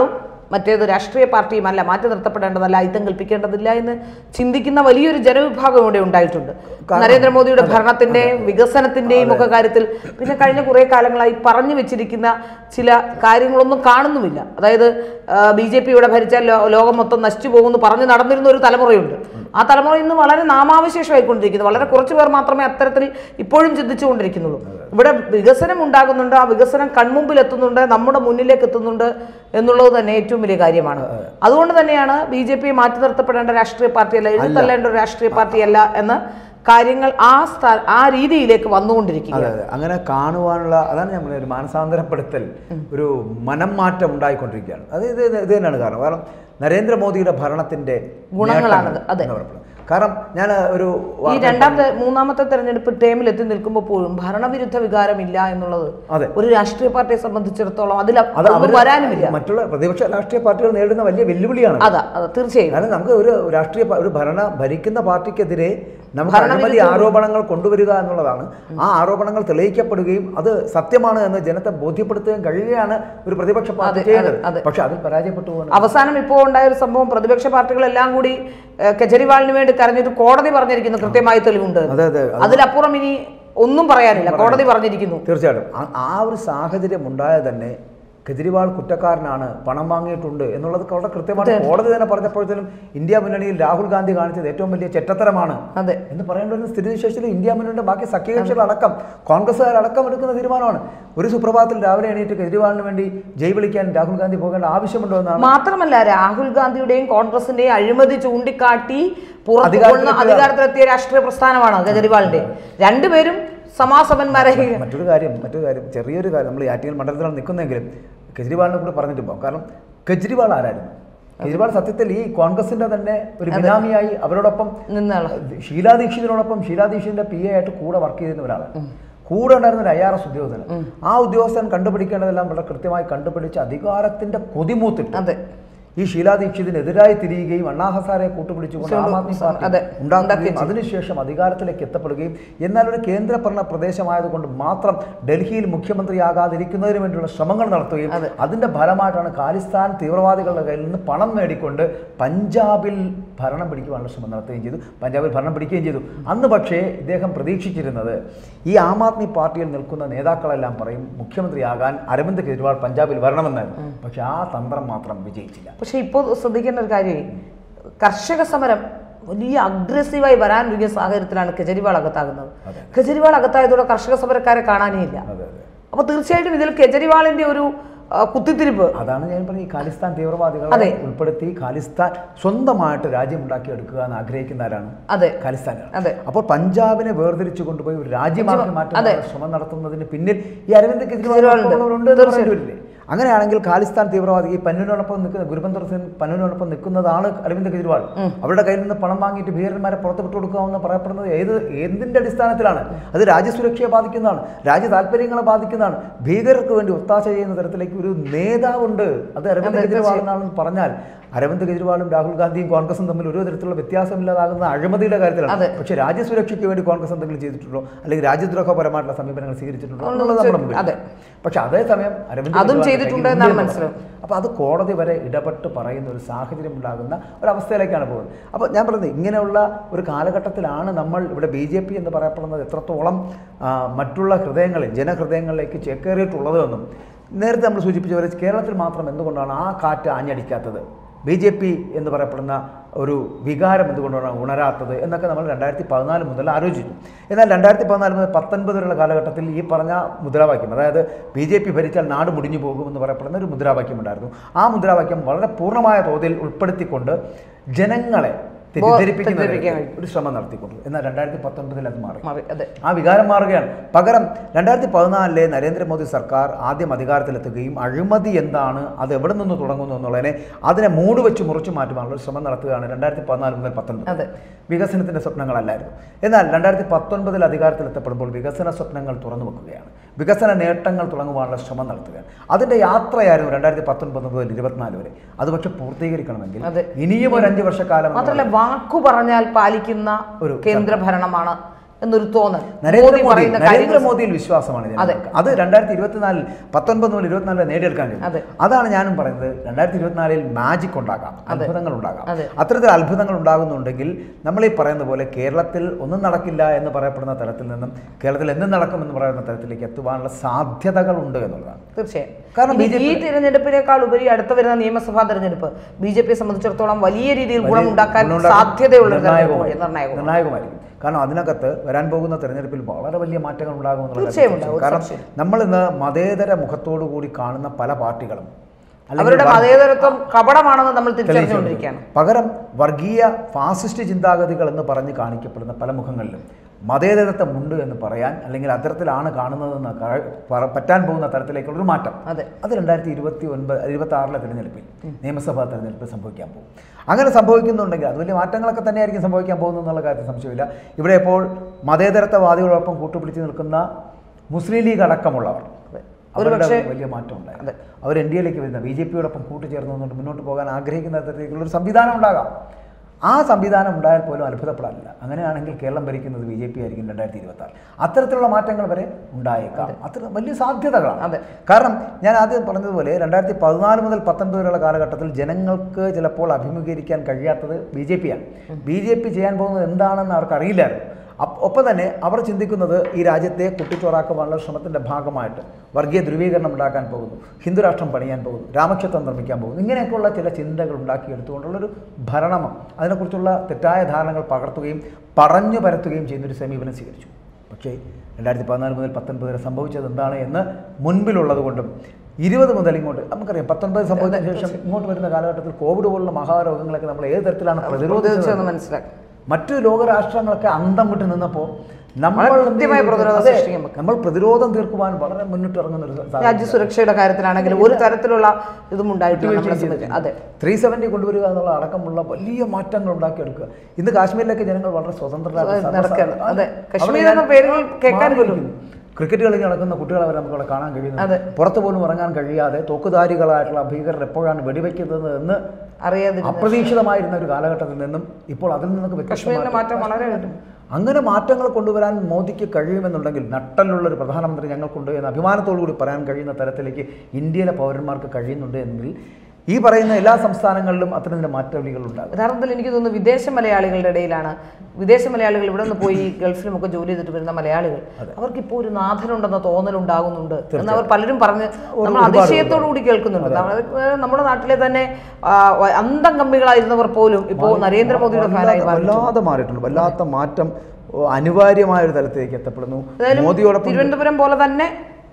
മറ്റേത് രാഷ്ട്രീയ പാർട്ടിയുമല്ല മാറ്റി നിർത്തപ്പെടേണ്ടതല്ല ഐത്തം കൽപ്പിക്കേണ്ടതില്ല എന്ന് ചിന്തിക്കുന്ന വലിയൊരു ജനവിഭാഗം ഇവിടെ ഉണ്ടായിട്ടുണ്ട് നരേന്ദ്രമോദിയുടെ ഭരണത്തിന്റെയും വികസനത്തിന്റെയും ഒക്കെ കാര്യത്തിൽ പിന്നെ കഴിഞ്ഞ കുറെ കാലങ്ങളായി പറഞ്ഞു വെച്ചിരിക്കുന്ന ചില കാര്യങ്ങളൊന്നും കാണുന്നുമില്ല അതായത് ബി ജെ പി ഇവിടെ ഭരിച്ചാൽ ലോ- ലോകം മൊത്തം നശിച്ചു പോകുമെന്ന് പറഞ്ഞു നടന്നിരുന്ന ഒരു തലമുറയുണ്ട് ആ തലമുറ ഇന്ന് വളരെ നാമാവശേഷമായിക്കൊണ്ടിരിക്കുന്നു വളരെ കുറച്ച് പേർ മാത്രമേ അത്തരത്തിൽ ഇപ്പോഴും ചിന്തിച്ചുകൊണ്ടിരിക്കുന്നുള്ളൂ ഇവിടെ വികസനം ഉണ്ടാകുന്നുണ്ട് ആ വികസനം കൺമുമ്പിൽ എത്തുന്നുണ്ട് നമ്മുടെ മുന്നിലേക്ക് എത്തുന്നുണ്ട് എന്നുള്ളത് തന്നെ ഏറ്റവും വലിയ കാര്യമാണ് അതുകൊണ്ട് തന്നെയാണ് ബി ജെ പി മാറ്റി നിർത്തപ്പെടേണ്ട രാഷ്ട്രീയ പാർട്ടിയല്ല എഴുത്തല്ലേണ്ട ഒരു രാഷ്ട്രീയ പാർട്ടിയല്ല എന്ന് കാര്യങ്ങൾ ആ സ്ഥ- ആ രീതിയിലേക്ക് വന്നുകൊണ്ടിരിക്കുക അതെ അതെ അങ്ങനെ കാണുവാനുള്ള അതാണ് ഞാൻ പറഞ്ഞത് ഒരു മാനസാന്തരപ്പെടുത്തൽ ഒരു മനം മാറ്റം ഉണ്ടായിക്കൊണ്ടിരിക്കുകയാണ് അത് ഇത് ഇത് ഇത് തന്നെയാണ് കാരണം കാരണം നരേന്ദ്രമോദിയുടെ ഭരണത്തിന്റെ ഗുണങ്ങളാണത്, നേട്ടങ്ങൾ അതെ. എന്ന് പറയപ്പെടുന്നത്. കാരണം ഞാൻ ഒരു ഈ വാർത്ത- രണ്ടാമത്തെ മൂന്നാമത്തെ തെരഞ്ഞെടുപ്പ് ടേമിൽ എത്തി നിൽക്കുമ്പോൾ പോലും ഭരണവിരുദ്ധ വികാരമില്ല എന്നുള്ളത് അതെ. ഒരു രാഷ്ട്രീയ പാർട്ടിയെ സംബന്ധിച്ചിടത്തോളം അതിൽ അത് അതൊന്നും അവര് വരാനുമില്ല മറ്റുള്ള പ്രതിപക്ഷ രാഷ്ട്രീയ പാർട്ടികൾ നേരിടുന്ന വലിയ വെല്ലുവിളിയാണ് അതാ അതാ തീർച്ചയായും കാരണം നമുക്ക് ഒരു രാഷ്ട്രീയ പ- ഒരു ഭരണ ഭരിക്കുന്ന പാർട്ടിക്കെതിരെ നമുക്ക് ഭരണവിരുദ്ധ- അഴിമതി ആരോപണങ്ങൾ കൊണ്ടുവരിക എന്നുള്ളതാണ് ആ ആരോപണങ്ങൾ തെളിയിക്കപ്പെടുകയും അത് സത്യമാണ് എന്ന് ജനത്തെ ബോധ്യപ്പെടുത്തുകയും കഴിയുകയാണ് ഒരു പ്രതിപക്ഷ പാർട്ടി അതെ, ചെയ്യുന്നത് അതെ, അതെ. പക്ഷെ അതിൽ പരാജയപ്പെട്ടു പോകുന്നു അവസാനം ഇപ്പോൾ ഉണ്ടായ ഒരു സംഭവം പ്രതിപക്ഷ പാർട്ടികളെല്ലാം കൂടി ഏഹ്, കെജ്രിവാളിന് വേണ്ടി തെരഞ്ഞെടുത്ത് കോടതി പറഞ്ഞിരിക്കുന്നു കൃത്യമായ തെളിവുണ്ട് അതെ അതെ അതിലപ്പുറം ഇനി ഒന്നും പറയാനില്ല കോടതി പറഞ്ഞിരിക്കുന്നു തീർച്ചയായിട്ടും ആ- ആ ഒരു സാഹചര്യം ഉണ്ടായ തന്നെ കെജ്രിവാൾ കുറ്റക്കാരനാണ് പണം വാങ്ങിയിട്ടുണ്ട് എന്നുള്ളത് വളരെ കൃത്യമാണ് കോടതി തന്നെ പറഞ്ഞപ്പോഴത്തേനും ഇന്ത്യ മുന്നണിയിൽ രാഹുൽ ഗാന്ധി കാണിച്ചത് ഏറ്റവും വലിയ ചെറ്റത്തരമാണ് അതെ എന്ന് പറയേണ്ട ഒരു സ്ഥിതിവിശേഷത്തിൽ ഇന്ത്യ മുന്നണിയുടെ ബാക്കി സഖ്യകക്ഷികളടക്കം കോൺഗ്രസ്സുകാരടക്കം എടുക്കുന്ന തീരുമാനമാണ് ഒരു സുപ്രഭാതത്തിൽ രാവിലെ എണീറ്റ് കെജ്രിവാളിന് വേണ്ടി ജയ് വിളിക്കാൻ രാഹുൽ ഗാന്ധി പോകേണ്ട ആവശ്യമുണ്ടോ എന്നാണ് മാത്രമല്ല രാഹുൽ ഗാന്ധിയുടെയും കോൺഗ്രസിന്റെയും അഴിമതി ചൂണ്ടിക്കാട്ടി പുറത്തു അധികാരത്തിലെത്തിയ- അധികാരത്തിലെത്തിയ രാഷ്ട്രീയ പ്രസ്ഥാനമാണ് കെജ്രിവാളിന്റെ രണ്ടുപേരും സമാസമന്മാരെ മറ്റൊരു കാര്യം മറ്റൊരു കാര്യം ചെറിയൊരു കാര്യം നമ്മൾ ഈ ആറ്റിങ്ങൽ മണ്ഡലത്തിലാണ് നിൽക്കുന്നെങ്കിലും കെജ്രിവാളിനെ കൂടെ പറഞ്ഞിട്ട് പോകാം കാരണം കെജ്രിവാൾ ആരായിരുന്നു കെജ്രിവാൾ സത്യത്തിൽ ഈ കോൺഗ്രസിന്റെ തന്നെ ഒരു ബിനാമിയായി അവരോടൊപ്പം നിന്നാള് ഷീലാ ദീക്ഷിതിനോടൊപ്പം ഷീലാ ദീക്ഷിതിന്റെ പി എ ആയിട്ട് കൂടെ വർക്ക് ചെയ്തിരുന്ന ഒരാളാണ് കൂടെ ഉണ്ടായിരുന്ന ഒരു ഐ ആർ എസ് ഉദ്യോഗസ്ഥൻ ആ ഉദ്യോഗസ്ഥൻ കണ്ടുപിടിക്കേണ്ടതെല്ലാം വളരെ കൃത്യമായി കണ്ടുപിടിച്ച് അധികാരത്തിന്റെ കൊതിമൂത്തിട്ട് അതെ ഈ ഷീലാ ദീക്ഷിതിനെതിരായി തിരിയുകയും അണ്ണാ ഹസാരെ കൂട്ടുപിടിച്ചുകൊണ്ട് ആം ആദ്മി പാർട്ടി അതെ. ഉണ്ടാക്കുകയും അതിനുശേഷം അധികാരത്തിലേക്ക് എത്തപ്പെടുകയും എന്നാൽ ഒരു കേന്ദ്രഭരണ പ്രദേശമായതുകൊണ്ട് മാത്രം ഡൽഹിയിൽ മുഖ്യമന്ത്രിയാകാതിരിക്കുന്നതിന് വേണ്ടിയുള്ള ശ്രമങ്ങൾ നടത്തുകയും അതെ. അതിന്റെ ഫലമായിട്ടാണ് ഖാലിസ്ഥാൻ തീവ്രവാദികളുടെ കയ്യിൽ നിന്ന് പണം നേടിക്കൊണ്ട് പഞ്ചാബിൽ ഭരണം പിടിക്കുവാനുള്ള ശ്രമം നടത്തുകയും ചെയ്തു പഞ്ചാബിൽ ഭരണം പിടിക്കുകയും ചെയ്തു അന്ന് പക്ഷേ ഇദ്ദേഹം പ്രതീക്ഷിച്ചിരുന്നത് ഈ ആം ആദ്മി പാർട്ടിയിൽ നിൽക്കുന്ന നേതാക്കളെല്ലാം പറയും മുഖ്യമന്ത്രിയാകാൻ അരവിന്ദ് കെജ്രിവാൾ പഞ്ചാബിൽ വരണമെന്നായിരുന്നു പക്ഷെ ആ തന്ത്രം മാത്രം വിജയിച്ചില്ല പക്ഷെ ഇപ്പോൾ ശ്രദ്ധിക്കേണ്ട ഒരു കാര്യമേ കർഷക സമരം വലിയ അഗ്രസീവായി വരാനൊരുങ്ങിയ സാഹചര്യത്തിലാണ് കെജ്രിവാൾ അകത്താകുന്നത് കെജ്രിവാൾ അകത്തായതോടെ കർഷക സമരക്കാരെ കാണാനേ ഇല്ല അതെ അതെ അപ്പൊ തീർച്ചയായിട്ടും ഇതിൽ കെജ്രിവാളിന്റെ ഒരു ആ, കുത്തിത്തിരിപ്പ് അതാണ് ഞാൻ പറഞ്ഞ ഈ ഖാലിസ്ഥാൻ തീവ്രവാദികളെ അതെ. ഉൾപ്പെടുത്തി ഖാലിസ്ഥാൻ സ്വന്തമായിട്ട് രാജ്യം ഉണ്ടാക്കിയെടുക്കുക എന്ന് ആഗ്രഹിക്കുന്നവരാണ് അതെ ഖാലിസ്ഥാനാണ് അതെ അപ്പോൾ പഞ്ചാബിനെ വേർതിരിച്ചു കൊണ്ടുപോയി ഒരു രാജ്യമാക്കി മാറ്റാൻ ശ്രമം നടത്തുന്നതിന് പിന്നിൽ ഈ അരവിന്ദ് കെജ്രിവാൾ ഉള്ളവരുണ്ട് എന്ന് പറയേണ്ടി വരില്ലേ അങ്ങനെയാണെങ്കിൽ ഖാലിസ്ഥാൻ തീവ്രവാദി ഈ പന്നുവിനോടൊപ്പം നിൽക്കുന്ന ഗുരുബന്ദർ സിംഗ് പന്നുവിനോടൊപ്പം നിൽക്കുന്നതാണ് അരവിന്ദ് കെജ്രിവാൾ അവരുടെ കയ്യിൽ നിന്ന് പണം വാങ്ങിയിട്ട് ഭീകരന്മാരെ പുറത്ത് വിട്ടു കൊടുക്കാമെന്ന് പറയപ്പെടുന്നത് ഏത് എന്തിന്റെ അടിസ്ഥാനത്തിലാണ് അത് രാജ്യസുരക്ഷയെ ബാധിക്കുന്നതാണ് രാജ്യ താല്പര്യങ്ങളെ ബാധിക്കുന്നതാണ് ഭീകരർക്ക് വേണ്ടി ഒത്താശ ചെയ്യുന്ന തരത്തിലേക്ക് ഒരു നേതാവുണ്ട് അത് അരവിന്ദ് കെജ്രിവാൾ എന്നാണെന്ന് പറഞ്ഞാൽ അരവിന്ദ് കെജ്രിവാളും രാഹുൽ ഗാന്ധിയും കോൺഗ്രസും തമ്മിൽ ഒരു തരത്തിലുള്ള വ്യത്യാസമില്ലാതാകുന്ന അഴിമതിയുടെ കാര്യത്തിലാണ് അതെ. പക്ഷേ രാജ്യസുരക്ഷയ്ക്ക് വേണ്ടി കോൺഗ്രസ് എന്തെങ്കിലും ചെയ്തിട്ടുണ്ടോ അല്ലെങ്കിൽ രാജ്യദ്രോഹപരമായിട്ടുള്ള സമീപനങ്ങൾ സ്വീകരിച്ചിട്ടുണ്ടോ എന്നുള്ളത് നമ്മുടെ മുമ്പിൽ അതെ. പക്ഷെ അതേസമയം അരവിന്ദ് അതും കെജ്രിവാളിന്റെ ചെയ്തിട്ടുണ്ട് കയ്യിൽ എന്നാണ് ഉണ്ട് മനസ്സിലാവും. അപ്പോൾ അത് കോടതി വരെ ഇടപെട്ട് പറയുന്ന ഒരു സാഹചര്യം ഉണ്ടാകുന്ന ഒരു പോകുന്നത് അപ്പോൾ ഞാൻ പറയുന്നത് ഇങ്ങനെയുള്ള ഒരു കാലഘട്ടത്തിലാണ് നമ്മൾ ഇവിടെ ബി ജെ പി എന്ന് പറയപ്പെടുന്നത് എത്രത്തോളം ആ, മറ്റുള്ള ഹൃദയങ്ങളിൽ ജനഹൃദയങ്ങളിലേക്ക് ചേക്കേറിയിട്ടുള്ളത് എന്നും നേരത്തെ നമ്മൾ സൂചിപ്പിച്ച പോലെ കേരളത്തിൽ മാത്രം എന്തുകൊണ്ടാണ് ആ കാറ്റ് ആഞ്ഞടിക്കാത്തത് ബി ജെ പി എന്ന് പറയപ്പെടുന്ന ഒരു വികാരം എന്തുകൊണ്ടാണ് ഉണരാത്തത് എന്നൊക്കെ നമ്മൾ രണ്ടായിരത്തി പതിനാല് മുതൽ ആലോചിച്ചു എന്നാൽ രണ്ടായിരത്തി പതിനാല് മുതൽ പത്തൊൻപത് വരെയുള്ള കാലഘട്ടത്തിൽ ഈ പറഞ്ഞ മുദ്രാവാക്യം അതായത് ബി ജെ പി ഭരിച്ചാൽ നാട് മുടിഞ്ഞു പോകുമെന്ന് പറയപ്പെടുന്ന ഒരു മുദ്രാവാക്യം ഉണ്ടായിരുന്നു ആ മുദ്രാവാക്യം വളരെ പൂർണ്ണമായ തോതിൽ ഉൾപ്പെടുത്തിക്കൊണ്ട് ജനങ്ങളെ തെറ്റിദ്ധരിപ്പിക്കുന്ന തെറ്റിദ്ധരിപ്പിക്കാൻ തരത്തിൽ ഒരു ശ്രമം നടത്തിക്കൊണ്ടു എന്നാൽ രണ്ടായിരത്തി പത്തൊൻപതിൽ അത് മാറി മാറി അതെ ആ വികാരം മാറുകയാണ് പകരം രണ്ടായിരത്തി പതിനാലിലെ നരേന്ദ്രമോദി സർക്കാർ ആദ്യം അധികാരത്തിലെത്തുകയും അഴിമതി എന്താണ് അത് എവിടെ നിന്ന് തുടങ്ങുന്നു എന്നുള്ളതിനെ അതിനെ മൂട് വെച്ച് മുറിച്ചു മാറ്റുവാനുള്ള ഒരു ശ്രമം നടത്തുകയാണ് രണ്ടായിരത്തി പതിനാല് മുതൽ പത്തൊൻപത് അതെ വികസനത്തിന്റെ സ്വപ്നങ്ങളല്ലായിരുന്നു എന്നാൽ രണ്ടായിരത്തി പത്തൊൻപതിൽ അധികാരത്തിലെത്തപ്പെടുമ്പോൾ വികസന സ്വപ്നങ്ങൾ തുറന്നു വെക്കുകയാണ് വികസന നേട്ടങ്ങൾ തുടങ്ങുവാനുള്ള ശ്രമം നടത്തുകയാണ് അതിന്റെ യാത്രയായിരുന്നു രണ്ടായിരത്തി പത്തൊൻപത് മുതൽ ഇരുപത്തിനാല് വരെ അത് പക്ഷെ പൂർത്തീകരിക്കണമെങ്കിൽ അതെ. ഇനിയും ഒരു അഞ്ച് വർഷക്കാലം എന്ന് മാത്രമല്ല വാക്കു പറഞ്ഞാൽ പാലിക്കുന്ന ഒരു കേന്ദ്ര ഭരണമാണ് എന്നൊരു തോന്നൽ മോദി നരേന്ദ്രമോദി പറയുന്ന കാര്യങ്ങൾ നരേന്ദ്രമോദിയിൽ വിശ്വാസമാണ് ജനങ്ങൾക്ക് അത് രണ്ടായിരത്തി ഇരുപത്തിനാലിൽ പത്തൊൻപത് മുതൽ ഇരുപത്തിനാലിൽ നേടിയെടുക്കാൻ അതെ. കഴിയും അതാണ് ഞാനും പറയുന്നത് രണ്ടായിരത്തി ഇരുപത്തിനാലിൽ മാജിക് ഉണ്ടാകാം അത്ഭുതങ്ങൾ ഉണ്ടാകാം അതെ. അത്തരത്തിൽ അത്ഭുതങ്ങൾ ഉണ്ടാകുന്നുണ്ടെങ്കിൽ നമ്മൾ ഈ പറയുന്ന പോലെ കേരളത്തിൽ ഒന്നും നടക്കില്ല എന്ന് പറയപ്പെടുന്ന തരത്തിൽ നിന്നും കേരളത്തിൽ എന്തും നടക്കുമെന്ന് പറയുന്ന തരത്തിലേക്ക് എത്തുവാനുള്ള സാധ്യതകൾ ഉണ്ട് എന്നുള്ളതാണ് തീർച്ചയായും കാരണം ഇനി ഈ തിരഞ്ഞെടുപ്പിനേക്കാൾ ഉപരി അടുത്ത വരുന്ന നിയമസഭാ തെരഞ്ഞെടുപ്പ് ബി ജെ പിയെ സംബന്ധിച്ചിടത്തോളം വലിയ രീതിയിൽ ഗുണമുണ്ടാക്കാൻ ഗുണമുണ്ടാക്കാൻ സാധ്യതയുള്ള ഒരു തെരഞ്ഞെടുപ്പ് നിർണായകമായി. കൂടി, നിർണായകമാണ് നിർണായകമായിരിക്കും കാരണം അതിനകത്ത് വരാൻ പോകുന്ന തെരഞ്ഞെടുപ്പിൽ വളരെ വലിയ മാറ്റങ്ങൾ ഉണ്ടാകുമെന്നുള്ള തീർച്ചയായും കാര്യത്തിൽ ഉണ്ടാവും, കാരണം സംശയം. നമ്മൾ ഇന്ന് മതേതര മുഖത്തോടു കൂടി കാണുന്ന പല പാർട്ടികളും അല്ലെങ്കിൽ അവരുടെ വർഗ- മതേതരത്വം കപടമാണെന്ന് നമ്മൾ തിരിച്ചറിഞ്ഞുകൊണ്ടിരിക്കുകയാണ് പകരം വർഗീയ ഫാസിസ്റ്റ് ചിന്താഗതികൾ എന്ന് പറഞ്ഞ് കാണിക്കപ്പെടുന്ന പല മുഖങ്ങളിലും മതേതരത്വമുണ്ട് എന്ന് പറയാൻ അല്ലെങ്കിൽ അത്തരത്തിലാണ് കാണുന്നതെന്ന് ക- പറ- പറ്റാൻ പോകുന്ന തരത്തിലേക്കുള്ളൊരു മാറ്റം അതെ അത് രണ്ടായിരത്തി ഇരുപത്തി ഒൻപത് ഇരുപത്തി ആറിലെ തെരഞ്ഞെടുപ്പിൽ നിയമസഭാ തെരഞ്ഞെടുപ്പിൽ സംഭവിക്കാൻ പോകും അങ്ങനെ സംഭവിക്കുന്നുണ്ടെങ്കിൽ അത് വലിയ മാറ്റങ്ങളൊക്കെ തന്നെയായിരിക്കും സംഭവിക്കാൻ പോകുന്നത് എന്നുള്ള കാര്യത്തിൽ സംശയമില്ല ഇവിടെ ഇപ്പോൾ മതേതരത്വവാദികളോടൊപ്പം കൂട്ടുപിടിച്ച് നിൽക്കുന്ന മുസ്ലിം ലീഗ് അടക്കമുള്ളവർ ഒരു അവരുടെ പക്ഷേ വലിയ മാറ്റം ഉണ്ടായി അതെ. അവർ എൻ ഡി എയിലേക്ക് വരുന്ന ബി ജെ പിയോടൊപ്പം കൂട്ടുചേർന്നുകൊണ്ട് മുന്നോട്ട് പോകാൻ ആഗ്രഹിക്കുന്ന തരത്തിലേക്കുള്ള ഒരു സംവിധാനം ഉണ്ടാകാം ആ സംവിധാനം ഉണ്ടായാൽ പോലും അത്ഭുതപ്പെടാനില്ല അങ്ങനെയാണെങ്കിൽ കേരളം ഭരിക്കുന്നത് ബി ജെ പി ആയിരിക്കും രണ്ടായിരത്തി ഇരുപത്തി ആറ് അത്തരത്തിലുള്ള മാറ്റങ്ങൾ വരെ ഉണ്ടായേക്കാം അത്ര വലിയ സാധ്യതകളാണ് അതെ. കാരണം ഞാൻ ആദ്യം പറഞ്ഞതുപോലെ രണ്ടായിരത്തി പതിനാല് മുതൽ പത്തൊൻപത് വരെയുള്ള കാലഘട്ടത്തിൽ ജനങ്ങൾക്ക് ചിലപ്പോൾ അഭിമുഖീകരിക്കാൻ കഴിയാത്തത് ബി ജെ പിയാണ് ബി ജെ പി ചെയ്യാൻ പോകുന്നത് എന്താണെന്ന് അവർക്ക് അറിയില്ലായിരുന്നു അപ്പ് ഒപ്പം തന്നെ അവർ ചിന്തിക്കുന്നത് ഈ രാജ്യത്തെ കുട്ടിച്ചോറാക്കുവാനുള്ള ശ്രമത്തിൻ്റെ ഭാഗമായിട്ട് വർഗീയ ധ്രുവീകരണം ഉണ്ടാക്കാൻ പോകുന്നു ഹിന്ദുരാഷ്ട്രം പണിയാൻ പോകുന്നു രാമക്ഷേത്രം നിർമ്മിക്കാൻ പോകുന്നു ഇങ്ങനെയൊക്കെയുള്ള ചില ചിന്തകൾ ഉണ്ടാക്കിയെടുത്തുകൊണ്ടുള്ളൊരു ഭരണം അതിനെക്കുറിച്ചുള്ള തെറ്റായ ധാരണകൾ പകർത്തുകയും പറഞ്ഞു പരത്തുകയും ചെയ്യുന്നൊരു സമീപനം സ്വീകരിച്ചു പക്ഷേ രണ്ടായിരത്തി പതിനാല് മുതൽ പത്തൊൻപത് വരെ സംഭവിച്ചത് എന്താണ് എന്ന് മുൻപിലുള്ളത് കൊണ്ടും ഇരുപത് മുതൽ ഇങ്ങോട്ട് നമുക്കറിയാം പത്തൊൻപത് സംഭവിച്ചതിന് ശേഷം ഇങ്ങോട്ട് വരുന്ന കാലഘട്ടത്തിൽ കോവിഡ് പോലുള്ള മഹാരോഗങ്ങളൊക്കെ നമ്മൾ ഏത് തരത്തിലാണ് പ്രതിരോധിച്ചത് പ്രതിരോധിച്ചെന്ന് മനസ്സിലാക്കി മറ്റു ലോകരാഷ്ട്രങ്ങളൊക്കെ അന്തം വിട്ട് നിന്നപ്പോൾ നമ്മൾ വളരെ എന്ത് കൃത്യമായ ചെയ്തു? പ്രതിരോധം അതെ, സൃഷ്ടിക്കാൻ പറ്റും. നമ്മൾ പ്രതിരോധം തീർക്കുവാൻ വളരെ മുന്നിട്ടിറങ്ങുന്ന ഒരു സാഹചര്യം. രാജ്യസുരക്ഷയുടെ കാര്യത്തിലാണെങ്കിലും ഒരു തരത്തിലുള്ള ഇതും ഉണ്ടായിട്ടില്ല നമ്മളെ സംബന്ധിച്ച് അതെ ത്രീ സെവൻറ്റി കൊണ്ടുവരിക എന്നുള്ള അടക്കമുള്ള വലിയ മാറ്റങ്ങൾ ഉണ്ടാക്കിയെടുക്കുക ഇന്ന് കാശ്മീരിലേക്ക് ജനങ്ങൾ വളരെ സ്വതന്ത്രരായി സർവ്വ- നടക്കുകയാണ്. അതെ. അവിടെ കശ്മീർ ഞാൻ എന്ന പേരുകൾ കേൾക്കാൻ പോലും. മാറിയിരിക്കുന്നു. ക്രിക്കറ്റ് കളി നടക്കുന്ന കുട്ടികളെ വരെ നമുക്ക് അവിടെ കാണാൻ അതെ. കഴിയുന്നു പുറത്തു പോലും ഇറങ്ങാൻ കഴിയാതെ തോക്കുധാരികളായിട്ടുള്ള ഭീകരർ എപ്പോഴാണ് വെടിവെക്കുന്നത് എന്ന് അറിയാതിരുന്ന അപ്രതീക്ഷിതമായിരുന്ന ഒരു കാലഘട്ടത്തിൽ നിന്നും ഇപ്പോൾ അതിൽ നിന്നൊക്കെ കശ്മീരിന്റെ മാറ്റം വളരെ വ്യത്യസ്തമായിട്ട് അങ്ങനെ മാറ്റങ്ങൾ കൊണ്ടുവരാൻ മോദിക്ക് കഴിയുമെന്നുണ്ടെങ്കിൽ നട്ടലുള്ള ഒരു പ്രധാനമന്ത്രി ഞങ്ങൾക്കുണ്ട് എന്ന് അഭിമാനത്തോടു കൂടി പറയാൻ കഴിയുന്ന തരത്തിലേക്ക് ഇന്ത്യയിലെ പൗരന്മാർക്ക് കഴിയുന്നുണ്ട് എങ്കിൽ ഈ പറയുന്ന എല്ലാ സംസ്ഥാനങ്ങളിലും അത്തരത്തിൻ്റെ മാറ്റവിളികൾ ഉണ്ടാകും യഥാർത്ഥത്തിൽ എനിക്ക് തോന്നുന്നു വിദേശ മലയാളികളുടെ ഇടയിലാണ് വിദേശ മലയാളികൾ ഇവിടെ നിന്ന് പോയി ഗൾഫിലുമൊക്കെ ജോലി ചെയ്തിട്ട് വരുന്ന മലയാളികൾ അവർക്ക് ഇപ്പോൾ ഒരു നാഥനുണ്ടെന്ന തോന്നലുണ്ടാകുന്നുണ്ട് എന്ന് അവർ പലരും പറഞ്ഞ് നമ്മൾ അതിശയത്തോടു കൂടി കേൾക്കുന്നുണ്ട് നമ്മൾ- ഏഹ് നമ്മുടെ നാട്ടിലെ തന്നെ ആ, വ- അന്തം കമ്മികളായിരുന്നവർ പോലും ഇപ്പോൾ നരേന്ദ്രമോദിയുടെ ഫാനായി വല്ലാതെ- മാറി വല്ലാതെ മാറിയിട്ടുണ്ട് വല്ലാത്ത മാറ്റം ഓ, അനിവാര്യമായ ഒരു തലത്തിലേക്ക് എത്തപ്പെടുന്നു ഏതായാലും മോദിയോടൊപ്പം തിരുവനന്തപുരം പോലെ തന്നെ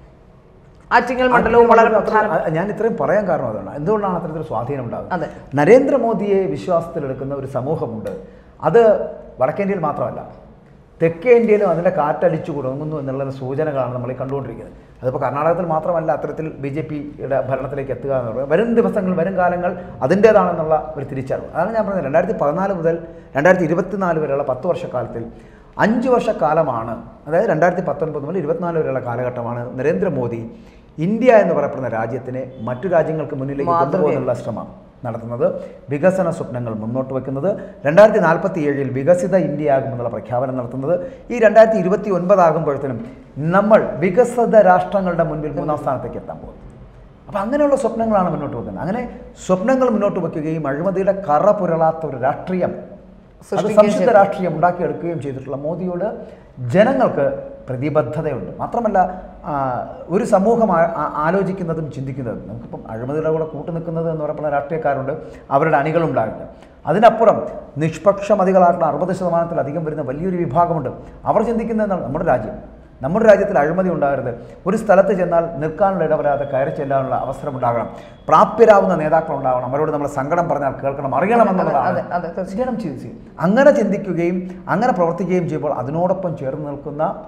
ആറ്റിങ്ങൽ മണ്ഡലവും വളരെ പ്രധാന അ- ഞാൻ ഇത്രയും പറയാൻ കാരണം അതാണ് എന്തുകൊണ്ടാണ് അത്തരത്തിൽ സ്വാധീനം ഉണ്ടാകുന്നത് അതെ നരേന്ദ്രമോദിയെ വിശ്വാസത്തിലെടുക്കുന്ന ഒരു സമൂഹമുണ്ട് അത് വടക്കേന്ത്യയിൽ മാത്രമല്ല തെക്കേ ഇന്ത്യയിലും അതിൻ്റെ കാറ്റടിച്ചു തുടങ്ങുന്നു എന്നുള്ള സൂചനകളാണ് നമ്മൾ ഈ കണ്ടുകൊണ്ടിരിക്കുന്നത് അതിപ്പോൾ കർണാടകത്തിൽ മാത്രമല്ല അത്തരത്തിൽ ബി ജെ പിയുടെ ഭരണത്തിലേക്ക് എത്തുക എന്ന് പറയുന്നത് വരും ദിവസങ്ങൾ വരും കാലങ്ങൾ അതിൻ്റേതാണെന്നുള്ള ഒരു തിരിച്ചറിവ് അതാണ് ഞാൻ പറഞ്ഞത് രണ്ടായിരത്തി പതിനാല് മുതൽ രണ്ടായിരത്തി ഇരുപത്തിനാല് വരെയുള്ള പത്ത് വർഷക്കാലത്തിൽ അഞ്ച് വർഷക്കാലമാണ് അതായത് രണ്ടായിരത്തി പത്തൊൻപത് മുതൽ ഇരുപത്തിനാല് വരെയുള്ള കാലഘട്ടമാണ് നരേന്ദ്രമോദി ഇന്ത്യ എന്ന് പറയപ്പെടുന്ന രാജ്യത്തിനെ മറ്റു രാജ്യങ്ങൾക്ക് മുന്നിലേക്ക് കൊണ്ടുപോകാനുള്ള ശ്രമം നടത്തുന്നത് വികസന സ്വപ്നങ്ങൾ മുന്നോട്ട് വെക്കുന്നത് രണ്ടായിരത്തി നാൽപ്പത്തി ഏഴിൽ വികസിത ഇന്ത്യ ആകുമെന്നുള്ള പ്രഖ്യാപനം നടത്തുന്നത് ഈ രണ്ടായിരത്തി ഇരുപത്തി ഒൻപതാകുമ്പോഴത്തേനും നമ്മൾ വികസിത രാഷ്ട്രങ്ങളുടെ മുൻപിൽ മൂന്നാം സ്ഥാനത്തേക്ക് എത്താൻ പോകുന്നു അപ്പം അങ്ങനെയുള്ള സ്വപ്നങ്ങളാണ് മുന്നോട്ട് വെക്കുന്നത് അങ്ങനെ സ്വപ്നങ്ങൾ മുന്നോട്ട് വെക്കുകയും അഴിമതിയുടെ കറ പുരളാത്ത ഒരു രാഷ്ട്രീയം അത് സൃഷ്ടിക്കുകയും സംശുദ്ധ രാഷ്ട്രീയം ഉണ്ടാക്കിയെടുക്കുകയും ചെയ്തിട്ടുള്ള മോദിയോട് ജനങ്ങൾക്ക് പ്രതിബദ്ധതയുണ്ട് മാത്രമല്ല ആ, ഒരു സമൂഹം ആ- ആ- ആലോചിക്കുന്നതും ചിന്തിക്കുന്നതും നമുക്കിപ്പം അഴിമതിയുടെ കൂടെ കൂട്ടുനിൽക്കുന്നത് എന്ന് പറയുന്ന രാഷ്ട്രീയക്കാരുണ്ട് അവരുടെ അണികളുണ്ടാകില്ല അതിനപ്പുറം നിഷ്പക്ഷമതികളായിട്ടുള്ള അറുപത് ശതമാനത്തിലധികം വരുന്ന വലിയൊരു വിഭാഗമുണ്ട് അവർ ചിന്തിക്കുന്നത് എന്താണ് നമ്മുടെ രാജ്യം നമ്മുടെ രാജ്യത്തിൽ അഴിമതി ഉണ്ടാകരുത് ഒരു സ്ഥലത്ത് ചെന്നാൽ നിൽക്കാനുള്ള ഇടവരാതെ കയറി ചെല്ലാനുള്ള അവസരം ഉണ്ടാകണം പ്രാപ്യരാവുന്ന നേതാക്കൾ ഉണ്ടാവണം അവരോട് നമ്മൾ സങ്കടം പറഞ്ഞാൽ കേൾക്കണം അറിയണമെന്നുള്ളതാണ് അതെ അതെ തീർച്ചയായും ജനം ചിന്തിക്കും അങ്ങനെ ചിന്തിക്കുകയും അങ്ങനെ പ്രവർത്തിക്കുകയും ചെയ്യുമ്പോൾ അതിനോടൊപ്പം ചേർന്ന് നിൽക്കുന്ന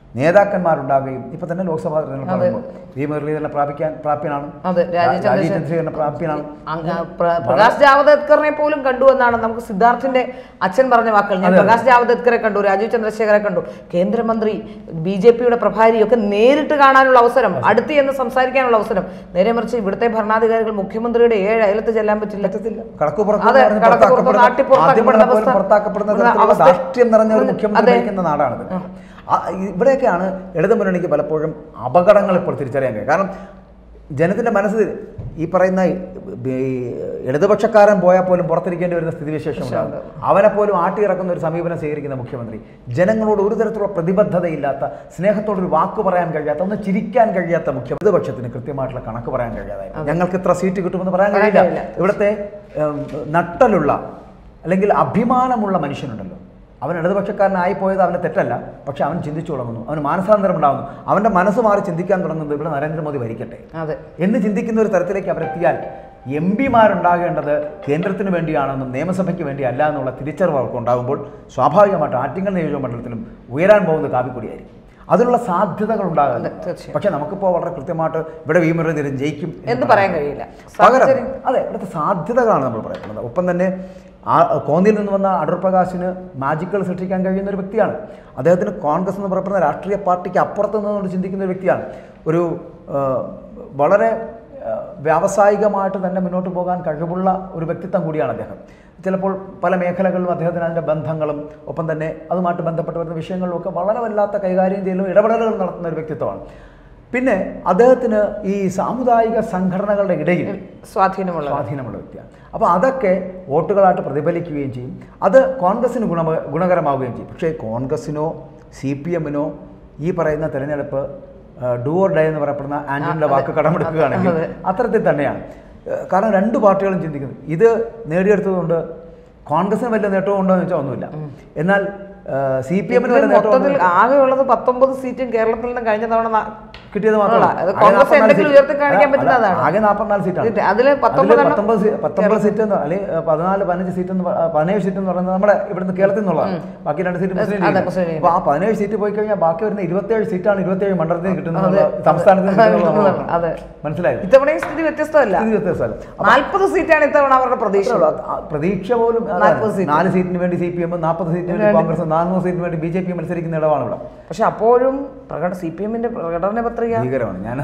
നേതാക്കന്മാരുണ്ടാകുകയും ഇപ്പൊ തന്നെ ലോക്സഭാ തെരഞ്ഞെടുപ്പ് പറയുമ്പോൾ വി മുരളീധരനെ പ്രാപിക്കാൻ പ്രാപ്യനാണ് അതെ രാജീവ് രാജീവ് ചന്ദ്രശേഖരൻ ചന്ദ്രശേഖരനെ പ്രാപ്യനാണ് അങ്ങ് പ്ര- പ്രകാശ് ജാവദേക്കറിനെ പോലും കണ്ടു എന്നാണ് നമുക്ക് സിദ്ധാർത്ഥിന്റെ അച്ഛൻ പറഞ്ഞ വാക്കുകൾ ഞാൻ പ്രകാശ് ജാവദേക്കറെ കണ്ടു രാജീവ് ചന്ദ്രശേഖരെ കണ്ടു കേന്ദ്രമന്ത്രി ബി ജെ പിയുടെ പ്രഭാരി ഒക്കെ നേരിട്ട് കാണാനുള്ള അവസരം അടുത്ത് എന്ന് സംസാരിക്കാനുള്ള അവസരം നേരെ മറിച്ച് ഇവിടുത്തെ ഭരണാധികാരികൾ മുഖ്യമന്ത്രിയുടെ ഏഴ് അയലത്ത് ചെല്ലാൻ പറ്റില്ല കടക്കുപുറത്ത് അതെ, എന്ന് പറഞ്ഞ് കടക്കുപുറത്ത് പുറത്താക്കപ്പെടുന്ന- നാട്ടിപ്പുറത്താക്കപ്പെടുന്ന മാധ്യമങ്ങളെ പോലും അവസ്ഥ. പുറത്താക്കപ്പെടുന്ന ഉള്ള തരത്തിലുള്ള അവസ്ഥ. ധാർഷ്ട്യം നിറഞ്ഞ ഒരു മുഖ്യമന്ത്രി അതെ. ഭരിക്കുന്ന നാടാണിത് ആ, ഇവിടെയൊക്കെയാണ് ഇടതുമുന്നണിക്ക് പലപ്പോഴും അപകടങ്ങൾ ഇപ്പോൾ തിരിച്ചറിയാൻ കഴിയും കാരണം ജനത്തിന്റെ മനസ്സ് ഈ പറയുന്ന ഈ ഇടതുപക്ഷക്കാരൻ പോയാൽ പോലും പുറത്തിരിക്കേണ്ടി വരുന്ന സ്ഥിതിവിശേഷം ഉണ്ടാകും അവനെ പോലും ആട്ടിയിറക്കുന്ന ഒരു സമീപനം സ്വീകരിക്കുന്ന മുഖ്യമന്ത്രി ജനങ്ങളോട് ഒരു തരത്തിലുള്ള പ്രതിബദ്ധതയില്ലാത്ത സ്നേഹത്തോടൊരു വാക്ക് പറയാൻ കഴിയാത്ത ഒന്ന് ചിരിക്കാൻ കഴിയാത്ത മുഖ്യ ഇടതുപക്ഷത്തിന് കൃത്യമായിട്ടുള്ള കണക്ക് പറയാൻ കഴിയാതായി ഞങ്ങൾക്ക് ഇത്ര സീറ്റ് കിട്ടുമെന്ന് പറയാൻ പറയാൻ കഴിയില്ല കഴിയില്ല. ഇവിടുത്തെ ഏം, നട്ടലുള്ള അല്ലെങ്കിൽ അഭിമാനമുള്ള മനുഷ്യനുണ്ടല്ലോ അവൻ ഇടതുപക്ഷക്കാരനായി പോയത് അവൻ്റെ തെറ്റല്ല പക്ഷെ അവൻ ചിന്തിച്ചു തുടങ്ങുന്നു അവന് മാനസാന്തരം ഉണ്ടാകുന്നു അവൻ്റെ മനസ്സ് മാറി ചിന്തിക്കാൻ തുടങ്ങുന്നത് ഇവിടെ നരേന്ദ്രമോദി ഭരിക്കട്ടെ അതെ എന്ന് ചിന്തിക്കുന്ന ഒരു തരത്തിലേക്ക് അവരെത്തിയാൽ എം പിമാരുണ്ടാകേണ്ടത് കേന്ദ്രത്തിന് വേണ്ടിയാണെന്നും നിയമസഭയ്ക്ക് വേണ്ടി അല്ല എന്നുള്ള തിരിച്ചറിവ് അവർക്ക് ഉണ്ടാകുമ്പോൾ സ്വാഭാവികമായിട്ട് ആറ്റിങ്ങൽ നിയോജക മണ്ഡലത്തിലും ഉയരാൻ പോകുന്നത് കാപ്പിക്കൊടിയായിരിക്കും അതിനുള്ള സാധ്യതകൾ ഉണ്ടാകുന്നത് തീർച്ചയായും. പക്ഷെ നമുക്കിപ്പോൾ വളരെ കൃത്യമായിട്ട് ഇവിടെ വി മുരളീധരൻ ജയിക്കും എന്ന് പറയാൻ കഴിയില്ല പകരം സാഹചര്യം അതെ ഇവിടുത്തെ സാധ്യതകളാണ് നമ്മൾ പറയുന്നത് ഒപ്പം തന്നെ ആ കോന്നിയിൽ നിന്ന് വന്ന അടൂർ പ്രകാശിന് മാജിക്കുകൾ സൃഷ്ടിക്കാൻ കഴിയുന്ന ഒരു വ്യക്തിയാണ് അദ്ദേഹത്തിന് കോൺഗ്രസ് എന്ന് പറയപ്പെടുന്ന രാഷ്ട്രീയ പാർട്ടിക്ക് അപ്പുറത്ത് നിന്നുകൊണ്ട് ചിന്തിക്കുന്ന ഒരു വ്യക്തിയാണ് ഒരു ആ, വളരെ ആ, വ്യാവസായികമായിട്ട് തന്നെ മുന്നോട്ട് പോകാൻ കഴിവുള്ള ഒരു വ്യക്തിത്വം കൂടിയാണ് അദ്ദേഹം ചിലപ്പോൾ പല മേഖലകളിലും അദ്ദേഹത്തിന് അതിൻ്റെ ബന്ധങ്ങളും ഒപ്പം തന്നെ അതുമായിട്ട് ബന്ധപ്പെട്ട് വരുന്ന വിഷയങ്ങളിലും ഒക്കെ വളരെ വല്ലാത്ത കൈകാര്യം ചെയ്യലും ഇടപെടലുകൾ നടത്തുന്ന ഒരു വ്യക്തിത്വമാണ് പിന്നെ അദ്ദേഹത്തിന് ഈ സാമുദായിക സംഘടനകളുടെ ഇടയിൽ സ്വാധീനമുള്ള സ്വാധീനമുള്ള വ്യക്തിയാണ് അപ്പോൾ അതൊക്കെ വോട്ടുകളായിട്ട് പ്രതിഫലിക്കുകയും ചെയ്യും അത് കോൺഗ്രസിന് ഗുണ ഗുണകരമാവുകയും ചെയ്യും പക്ഷേ കോൺഗ്രസിനോ സി പി എമ്മിനോ ഈ പറയുന്ന തെരഞ്ഞെടുപ്പ് ഡു ഓർ ഡേ എന്ന് പറയപ്പെടുന്ന ആന്റണിയുടെ വാക്ക് കടമെടുക്കുകയാണെങ്കിൽ അതെ. അത്തരത്തിൽ തന്നെയാണ് ഏഹ് കാരണം രണ്ട് പാർട്ടികളും ചിന്തിക്കുന്നു ഇത് നേടിയെടുത്തതുകൊണ്ട് കോൺഗ്രസിന് വലിയ നേട്ടവും ഉണ്ടോ എന്ന് വെച്ചാൽ ഒന്നുമില്ല എന്നാൽ സി പി എമ്മിന് വലിയ നേട്ടം മൊത്തത്തിൽ ആകെയുള്ളത് പത്തൊമ്പത് സീറ്റും കേരളത്തിൽ നിന്ന് കഴിഞ്ഞ തവണ ന- കിട്ടിയത് ഉള്ള. മാത്രമല്ല അത് ആകെ കോൺഗ്രസ് 44 എന്തെങ്കിലും സീറ്റ്. ഉയർത്തി കാണിക്കാൻ അല്ല, പറ്റുന്നതാണ്. ആകെ നാൽപ്പത്തിനാല് സീറ്റാണ് ഇത് അതില് അതില് പത്തൊമ്പതെണ്ണം പത്തൊമ്പത് സീ- പത്തൊമ്പത് സീറ്റ് എന്ന് അല്ലെങ്കിൽ ഏഹ്, പതിനാല് പതിനഞ്ച് സീറ്റ് എന്ന് പ- പതിനേഴ് സീറ്റ് എന്ന് പറയുന്നത് നമ്മുടെ ഇവിടുന്ന് കേരളത്തിൽ നിന്നുള്ളതാണ് ബാക്കി രണ്ട് സീറ്റ് മുസ്ലിം അതെ, ലീഗ്. മുസ്ലിം ലീഗ്. അപ്പൊ ആ പതിനേഴ് സീറ്റ് പോയി കഴിഞ്ഞാൽ ബാക്കി വരുന്ന ഇരുപത്തിയേഴ് സീറ്റാണ് ഇരുപത്തിയേഴ് മണ്ഡലത്തിൽ നിന്ന് കിട്ടുന്നത് അതെ, എന്നുള്ള- സംസ്ഥാനത്ത് നിന്ന് അതെ, കിട്ടുന്നത് നമ്മൾ അതെ. നോക്കണം. മനസ്സിലായോ ഇത്തവണയും സ്ഥിതി വ്യത്യസ്തമല്ല ഇത് വ്യത്യാസമല്ല നാൽപ്പത് സീറ്റാണ് ഇത്തവണ അവരുടെ പ്രതീക്ഷ ആ പ്രതീക്ഷ പോലും അതാണ്. നാൽപ്പത് സീറ്റ്. നാല് സീറ്റിന് വേണ്ടി സി പി എം നാൽപ്പത് സീറ്റിന് വേണ്ടി കോൺഗ്രസ് നാനൂറ് സീറ്റിന് വേണ്ടി ബി ജെ പി മത്സരിക്കുന്ന ഇടമാണ് ഇവിടെ പക്ഷെ അപ്പോഴും പ്രകട സി പി എമ്മിന്റെ പ്രകടന പത്രിക ഭീകരമാണ് ഞാൻ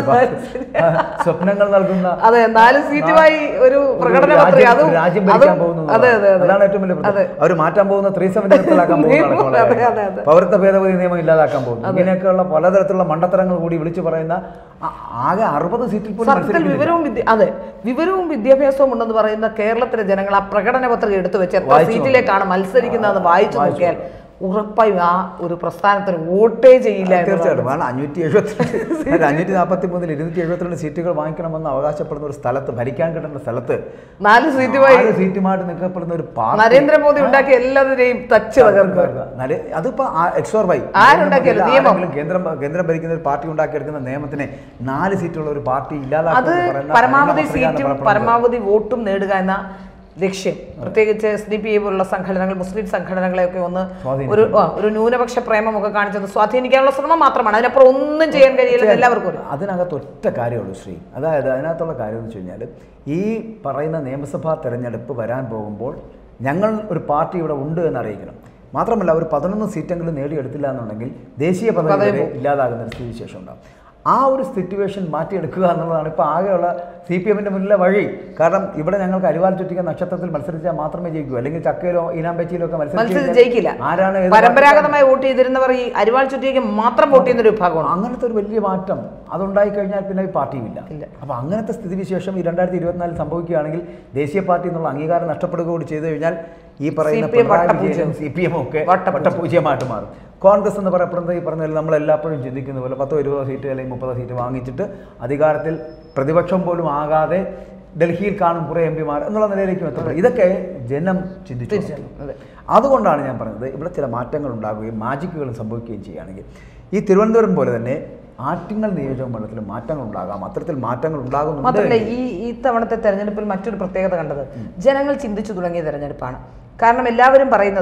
സ്വപ്നങ്ങൾ നൽകുന്ന അതെ നാല് സീറ്റുമായി ഒരു പ്രകടന ഒരു പത്രിക രാജ്യം- അതും ഒരു രാജ്യം ഭരിക്കാൻ അതും- പോകുന്നു അതെ അതെ അതെ അതാണ് ഏറ്റവും വലിയ അതെ. അവർ മാറ്റാൻ പോകുന്ന ത്രീ സെവൻ നിർത്തലാക്കാൻ നിയമം, അതെ, അതെ, അതെ. പൗരത്വ ഭേദഗതി നിയമം ഇല്ലാതാക്കാൻ പോകുന്നു ഇങ്ങനെയൊക്കെയുള്ള പലതരത്തിലുള്ള മണ്ടത്തരങ്ങൾ കൂടി വിളിച്ചു പറയുന്ന ആ- ആകെ അറുപത് സീറ്റിൽ പോലും സത്യത്തിൽ മത്സരിക്കുന്നില്ല. വിവരവും വിദ്യ അതെ വിവരവും വിദ്യാഭ്യാസവും ഉണ്ടെന്ന് പറയുന്ന കേരളത്തിലെ ജനങ്ങൾ ആ പ്രകടന പത്രിക എടുത്തു വെച്ച് എത്ര വായിച്ചു സീറ്റിലേക്കാണ് മത്സരിക്കുന്നതെന്ന് വായിച്ചു വായിച്ചു നോക്കിയാൽ ഉറപ്പായും ആ ഒരു പ്രസ്ഥാനത്തിന് വോട്ടേ ചെയ്യില്ല എന്നുള്ളതാണ്. തീർച്ചയായിട്ടും കാരണം അഞ്ഞൂറ്റി എഴുപത്തിരണ്ട് അഞ്ഞൂറ്റി നാൽപ്പത്തി മൂന്നിൽ ഇരുന്നൂറ്റി എഴുപത്തിരണ്ട് സീറ്റുകൾ വാങ്ങിക്കണമെന്ന് അവകാശപ്പെടുന്ന ഒരു സ്ഥലത്ത് ഭരിക്കാൻ കിട്ടുന്ന സ്ഥലത്ത് നാല് സീറ്റുമായി നാല് സീറ്റുമായിട്ട് നിൽക്കപ്പെടുന്ന ഒരു പാർട്ടി നരേന്ദ്രമോദി ഉണ്ടാക്കിയ എല്ലാവരെയും തച്ച് തകർക്കും നരെ- അതിപ്പോ എക്സ് ഓർ വൈ ആരുണ്ടാക്കിയാലും നിയമം. ആരെങ്കിലും കേന്ദ്രം കേന്ദ്രം ഭരിക്കുന്ന ഒരു പാർട്ടി ഉണ്ടാക്കിയെടുക്കുന്ന നിയമത്തിനെ നാല് സീറ്റുള്ള ഒരു പാർട്ടി അത് ഇല്ലാതാക്കുക എന്ന് പറയുന്ന പരമാവധി ഭരണ പത്രിക എന്ന് സീറ്റും പറയപ്പെടുന്നത് പരമാവധി വോട്ടും നേടുക എന്ന ലക്ഷ്യം പ്രത്യേകിച്ച് എസ് ഡി പി ഐ പോലുള്ള സംഘടനകൾ മുസ്ലിം സംഘടനകളെയൊക്കെ ഒന്ന് സ്വാധീനിക്കും. ഒരു ആ, ഒരു ന്യൂനപക്ഷ പ്രേമമൊക്കെ കാണിച്ചത് സ്വാധീനിക്കാനുള്ള ശ്രമം മാത്രമാണ് അതിനപ്പുറം ഒന്നും ചെയ്യാൻ കഴിയില്ലെന്ന് എല്ലാവർക്കും അറിയാം. അതിനകത്ത് ഒറ്റ കാര്യമുള്ളൂ ശ്രീ അതായത് അതിനകത്തുള്ള കാര്യം എന്ന് വെച്ച് കഴിഞ്ഞാൽ ഈ പറയുന്ന നിയമസഭാ തെരഞ്ഞെടുപ്പ് വരാൻ പോകുമ്പോൾ ഞങ്ങൾ ഒരു പാർട്ടി ഇവിടെ ഉണ്ട് എന്ന് അറിയിക്കണം മാത്രമല്ല ഒരു പതിനൊന്ന് സീറ്റെങ്കിലും നേടിയെടുത്തില്ല എന്നുണ്ടെങ്കിൽ ദേശീയ പദവി പദവി വരെ ഇല്ലാതാകുന്ന ഒരു സ്ഥിതിവിശേഷം ഉണ്ടാകും ആ ഒരു സിറ്റുവേഷൻ മാറ്റിയെടുക്കുക എന്നുള്ളതാണ് ഇപ്പോൾ ആകെയുള്ള സി പി എമ്മിൻ്റെ മുന്നിലെ വഴി കാരണം ഇവിടെ ഞങ്ങൾക്ക് അരിവാൽ ചുറ്റിക്ക നക്ഷത്രത്തിൽ മത്സരിച്ചാൽ മാത്രമേ ജയിക്കൂ അല്ലെങ്കിൽ ചക്കയിലോ ഈനാമ്പച്ചിയിലോ ഒക്കെ മത്സരിച്ച് മത്സരിച്ച് ജയിക്കില്ല ആരാണ് ഏത് പരമ്പരാഗതമായി വോട്ട് ചെയ്തിരുന്നവർ ഈ അരിവാൾ ചുറ്റിക്ക് മാത്രം വോട്ട് ചെയ്യുന്ന ഒരു വിഭാഗമാണ് അങ്ങനത്തെ ഒരു വലിയ മാറ്റം അതുണ്ടായി കഴിഞ്ഞാൽ പിന്നെ ഈ പാർട്ടിയുമില്ല ഇല്ല. അപ്പോൾ അങ്ങനത്തെ സ്ഥിതിവിശേഷം ഈ രണ്ടായിരത്തി ഇരുപത്തിനാലിൽ സംഭവിക്കുകയാണെങ്കിൽ ദേശീയ പാർട്ടി എന്നുള്ള അംഗീകാരം നഷ്ടപ്പെടുക കൂടി ചെയ്തു കഴിഞ്ഞാൽ ഈ പറയുന്ന CPM വട്ടപൂജ്യം. സി പി എം ഒക്കെ വട്ടപൂജ്യം. വട്ടപൂജ്യമായിട്ട് മാറും കോൺഗ്രസ് എന്ന് പറയപ്പെടുന്നത് ഈ പറഞ്ഞ നമ്മൾ എല്ലായ്പ്പോഴും ചിന്തിക്കുന്ന പോലെ പത്തോ ഇരുപതോ സീറ്റ് അല്ലെങ്കിൽ മുപ്പതോ സീറ്റ് വാങ്ങിച്ചിട്ട് അധികാരത്തിൽ പ്രതിപക്ഷം പോലും ആകാതെ ഡൽഹിയിൽ കാണും കുറേ എം പിമാർ എന്നുള്ള നിലയിലേക്കും എത്തപ്പെടും ഇതൊക്കെ ജനം ചിന്തിച്ചു തീർച്ചയായും, അതെ. അതുകൊണ്ടാണ് ഞാൻ പറഞ്ഞത് ഇവിടെ ചില മാറ്റങ്ങൾ ഉണ്ടാകുകയും മാജിക്കുകൾ സംഭവിക്കുകയും ചെയ്യുകയാണെങ്കിൽ ഈ തിരുവനന്തപുരം പോലെ തന്നെ ആറ്റിങ്ങൽ നിയോജക മണ്ഡലത്തിൽ മാറ്റങ്ങൾ ഉണ്ടാകാം അത്തരത്തിൽ മാറ്റങ്ങൾ ഉണ്ടാകുന്നുണ്ട് മാത്രമല്ല ഈ ഈ തവണത്തെ തെരഞ്ഞെടുപ്പിൽ മറ്റൊരു പ്രത്യേകത കണ്ടത് ജനങ്ങൾ ചിന്തിച്ചു തുടങ്ങിയ തെരഞ്ഞെടുപ്പാണ് കാരണം എല്ലാവരും പറയുന്നത്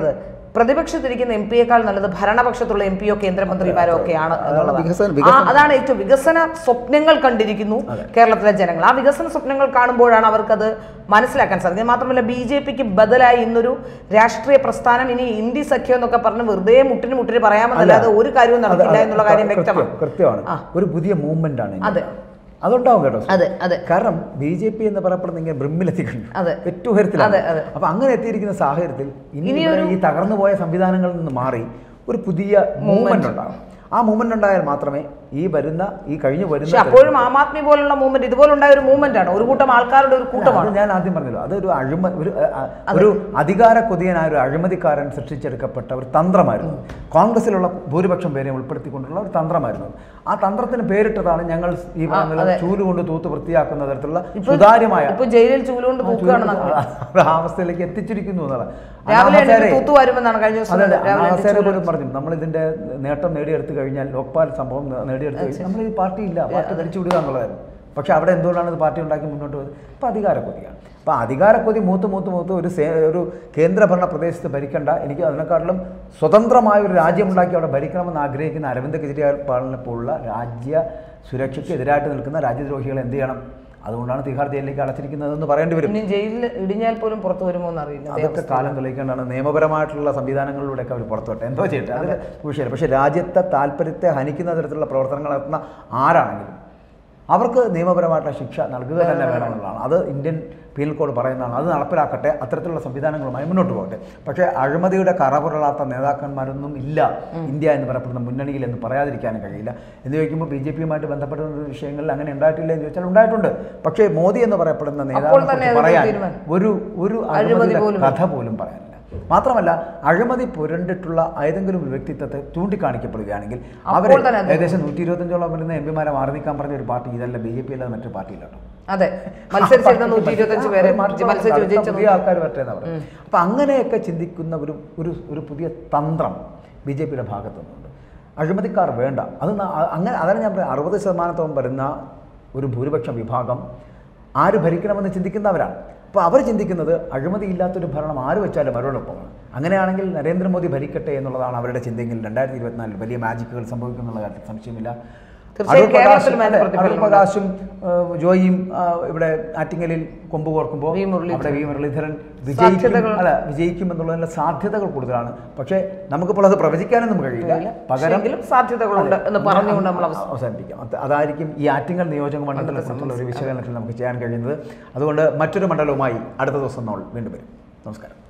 പ്രതിപക്ഷത്തിരിക്കുന്ന എം പിയേക്കാൾ നല്ലത് ഭരണപക്ഷത്തുള്ള എം പിയോ കേന്ദ്രമന്ത്രിമാരോ ഒക്കെയാണ് എന്നുള്ളതാണ് വികസനം- ആ, വികസനം- അതാണ് ഏറ്റവും വികസന സ്വപ്നങ്ങൾ കണ്ടിരിക്കുന്നു കേരളത്തിലെ ജനങ്ങൾ ആ വികസന സ്വപ്നങ്ങൾ കാണുമ്പോഴാണ് അവർക്കത് മനസ്സിലാക്കാൻ സാധിക്കുന്നത് മാത്രമല്ല ബി ജെ പിക്ക് ബദലായി ഇന്നൊരു രാഷ്ട്രീയ പ്രസ്ഥാനം ഇനി ഇന്ത്യ സഖ്യം എന്നൊക്കെ പറഞ്ഞ് വെറുതെ മുട്ടിന് മുട്ടിന് പറയാമെന്നല്ലാതെ ഒരു കാര്യവും നടക്കില്ല അത് എന്നുള്ള കാര്യം കൃത്യം- വ്യക്തമാണ് കൃത്യമാണ് ആ. ഒരു പുതിയ മൂവ്മെന്റ് ആണ് ഇനി. അതെ. അതുണ്ടാവും കേട്ടോ അതെ അതെ കാരണം ബി ജെ പി എന്ന് പറയപ്പെടുന്ന ഇങ്ങനെ ബ്രഹ്മിലെത്തി കഴിഞ്ഞു അതെ. ഏറ്റവും ഉയരത്തിലാണ് അതെ, അതെ. അപ്പൊ അങ്ങനെ എത്തിയിരിക്കുന്ന സാഹചര്യത്തിൽ ഇനി ഇനി ഇവിടെ ഈ തകർന്നു പോയ സംവിധാനങ്ങളിൽ നിന്ന് മാറി ഒരു പുതിയ മൂവ്മെന്റ് ഉണ്ടാകും ആ മൂവ്മെന്റ് ഉണ്ടായാൽ മാത്രമേ ഈ വരുന്ന ഈ കഴിഞ്ഞു പക്ഷെ വരുന്ന അപ്പോഴും ആം ആദ്മി പോലുള്ള മൂവ്മെന്റ് ഇതുപോലെ ഉണ്ടായ ഒരു മൂവ്മെന്റ് ആണ് ഒരു കൂട്ടം ആൾക്കാരുടെ ഒരു അത് കൂട്ടമാണ് ഞാൻ ആദ്യം പറഞ്ഞല്ലോ അതൊരു അഴിമ ഒരു അ, അ, ഒരു അധികാര കൊതിയനായ ഒരു അഴിമതിക്കാരൻ സൃഷ്ടിച്ചെടുക്കപ്പെട്ട ഒരു തന്ത്രമായിരുന്നു കോൺഗ്രസിലുള്ള ഭൂരിപക്ഷം പേരെയും ഉൾപ്പെടുത്തിക്കൊണ്ടുള്ള ഒരു തന്ത്രമായിരുന്നു ആ തന്ത്രത്തിന് പേരിട്ടതാണ് ഞങ്ങൾ ഈ പറഞ്ഞ അതെ. ചൂല് കൊണ്ട് തൂത്ത് വൃത്തിയാക്കുന്ന തരത്തിലുള്ള സുതാര്യമായ ഇപ്പൊ ജയിലിൽ ചൂലുകൊണ്ട് ആ തൂക്കുകയാണ് ചൂല് നമ്മൾ. ആ- ആ അവസ്ഥയിലേക്ക് എത്തിച്ചിരിക്കുന്നു എന്നതാണ് രാവിലെ എണീറ്റ് അനാമസാരെ- തൂത്തുവാരുമെന്നാണ് കഴിഞ്ഞ ദിവസം അതെ അതെ രാവിലെ എണീറ്റ് അനാമസാരെ ചൂല് പോലും പറഞ്ഞു നമ്മൾ ഇതിന്റെ നേട്ടം നേടിയെടുത്ത് കഴിഞ്ഞാൽ ലോക്പാൽ സംഭവം നേ- നേടിയെടുത്ത് കഴിഞ്ഞാൽ നമ്മൾ ഈ പാർട്ടി ഇല്ല പാർട്ടി തിരിച്ചു വിടുക എന്നുള്ളതായിരുന്നു പക്ഷെ അവിടെ എന്തുകൊണ്ടാണ് ഇത് പാർട്ടി ഉണ്ടാക്കി മുന്നോട്ട് പോയത് ഇപ്പം അധികാരക്കൊതിയാണ് അപ്പം അധികാരക്കൊതി മൂത്ത് മൂത്ത് മൂത്ത് ഒരു സേ ഒരു കേന്ദ്രഭരണ പ്രദേശത്ത് ഭരിക്കേണ്ട എനിക്ക് അതിനെക്കാട്ടിലും സ്വതന്ത്രമായ ഒരു രാജ്യമുണ്ടാക്കി അവിടെ ഭരിക്കണമെന്ന് ആഗ്രഹിക്കുന്ന അരവിന്ദ് കെജ്രിവാളിനെ പോലുള്ള രാജ്യ സുരക്ഷയ്ക്ക് എതിരായിട്ട് നിൽക്കുന്ന രാജ്യദ്രോഹികളെ എന്ത് ചെയ്യണം അതുകൊണ്ടാണ് തിഹാർ ജയിലിലേക്ക് അടച്ചിരിക്കുന്നതെന്ന് പറയേണ്ടി വരും ഇനി ജയിലിൽ ഇടിഞ്ഞാൽ പോലും പുറത്തു വരുമോ എന്നറിയില്ല അതൊക്കെ കാലം തെളിയിക്കേണ്ടതാണ് നിയമപരമായിട്ടുള്ള സംവിധാനങ്ങളിലൂടെയൊക്കെ അവർ പുറത്തോട്ടെ എന്തോ ചെയ്യട്ടെ അതിൽ വിഷയമില്ല പക്ഷേ രാജ്യത്തെ താല്പര്യത്തെ ഹനിക്കുന്ന തരത്തിലുള്ള പ്രവർത്തനങ്ങൾ നടത്തുന്ന ആരാണെങ്കിലും അവർക്ക് നിയമപരമായിട്ടുള്ള ശിക്ഷ നൽകുക തന്നെ വേണമെന്നുള്ളതാണ് അത് ഇന്ത്യൻ പീനൽ കോഡ് പറയുന്നതാണ് അത് നടപ്പിലാക്കട്ടെ അത്തരത്തിലുള്ള സംവിധാനങ്ങളുമായി മുന്നോട്ട് പോകട്ടെ പക്ഷേ അഴിമതിയുടെ കറപുരളാത്ത നേതാക്കന്മാരൊന്നും ഇല്ല ഇന്ത്യ എന്ന് പറയപ്പെടുന്ന മുന്നണിയിൽ എന്ന് പറയാതിരിക്കാനും കഴിയില്ല എന്ന് ചോദിക്കുമ്പോൾ ബി ജെ പിയുമായിട്ട് ബന്ധപ്പെട്ട ഒരു വിഷയങ്ങളിൽ അങ്ങനെ ഉണ്ടായിട്ടില്ല എന്ന് ചോദിച്ചാൽ ഉണ്ടായിട്ടുണ്ട് പക്ഷേ മോദി എന്ന് പറയപ്പെടുന്ന അപ്പോൾ നേതാവിനെ തന്നെ കുറിച്ച് അതിന് പറയാൻ തീരുമാനം. ഒരു ഒരു അഴിമതി അഴിമതിയുടെ പോലും കഥ പോലും പറയാനില്ല മാത്രമല്ല അഴിമതി പുരണ്ടിട്ടുള്ള ഏതെങ്കിലും ഒരു വ്യക്തിത്വത്തെ ചൂണ്ടിക്കാണിക്കപ്പെടുകയാണെങ്കിൽ അവരെ അപ്പോൾ തന്നെ അത് ഏകദേശം നൂറ്റി ഇരുപത്തഞ്ചോളം വരുന്ന എം പിമാരെ മാറി നിൽക്കാൻ പറഞ്ഞ ഒരു പാർട്ടി ഇതല്ല ബി ജെ പി അല്ലാതെ മറ്റൊരു പാർട്ടി ഇല്ല കേട്ടോ അതെ മത്സരിച്ചിരുന്ന നൂറ്റി ഇരുപത്തഞ്ച് പേരെ മാറ്റി മത്സരിച്ച് അടുത്ത വിജയിച്ച പുതിയ ആൾക്കാർ വരട്ടെ എന്ന് പറയും അപ്പൊ അങ്ങനെയൊക്കെ ചിന്തിക്കുന്ന ഒരു ഒരു ഒരു പുതിയ തന്ത്രം ബി ജെ പിയുടെ ഭാഗത്തു നിന്നുണ്ട് അഴിമതിക്കാർ വേണ്ട അത് ന- അ- അങ്ങനെ അതാണ് ഞാൻ പറയുന്നത് അറുപത് ശതമാനത്തോളം വരുന്ന ഒരു ഭൂരിപക്ഷ വിഭാഗം ആര് ഭരിക്കണമെന്ന് ചിന്തിക്കുന്നവരാണ് അപ്പോൾ അവർ ചിന്തിക്കുന്നത് അഴിമതി ഇല്ലാത്തൊരു ഭരണം ആര് വെച്ചാലും അവരോടൊപ്പമാണ് അങ്ങനെയാണെങ്കിൽ നരേന്ദ്രമോദി ഭരിക്കട്ടെ എന്നുള്ളതാണ് അവരുടെ ചിന്തയെങ്കിൽ രണ്ടായിരത്തി ഇരുപത്തിനാലിൽ വലിയ മാജിക്കുകൾ സംഭവിക്കുമെന്നുള്ള കാര്യത്തിൽ സംശയമില്ല തീർച്ചയായും അടൂർ പ്രകാശും- കേരളത്തിലും അതിന്റെ അതെ, പ്രതിഫലനം അടൂർ പ്രകാശും ഏഹ്, ജോയിയും ആ, ഇവിടെ ആറ്റിങ്ങലിൽ കൊമ്പ് കോർക്കുമ്പോൾ വി. മുരളീധരൻ. അവിടെ വി മുരളീധരൻ വിജയിക്കും സാധ്യതകൾ- അല്ല വിജയിക്കും എന്നുള്ളതിന്റെ സാധ്യതകൾ കൂടുതലാണ് പക്ഷേ നമുക്കിപ്പോൾ അത് പ്രവചിക്കാനൊന്നും കഴിയില്ല പകരം എങ്കിലും സാധ്യതകളുണ്ട് എന്ന് പറഞ്ഞുകൊണ്ട് നമ്മൾ അവസാനം അവസാനിപ്പിക്കാം അത് അതായിരിക്കും ഈ ആറ്റിങ്ങൽ നിയോജക മണ്ഡലത്തെ കുറിച്ചുള്ള ഒരു വിശകലനത്തിൽ നമുക്ക് ചെയ്യാൻ കഴിയുന്നത് അതുകൊണ്ട് മറ്റൊരു മണ്ഡലവുമായി അടുത്ത ദിവസം നമ്മൾ വീണ്ടും വരും നമസ്കാരം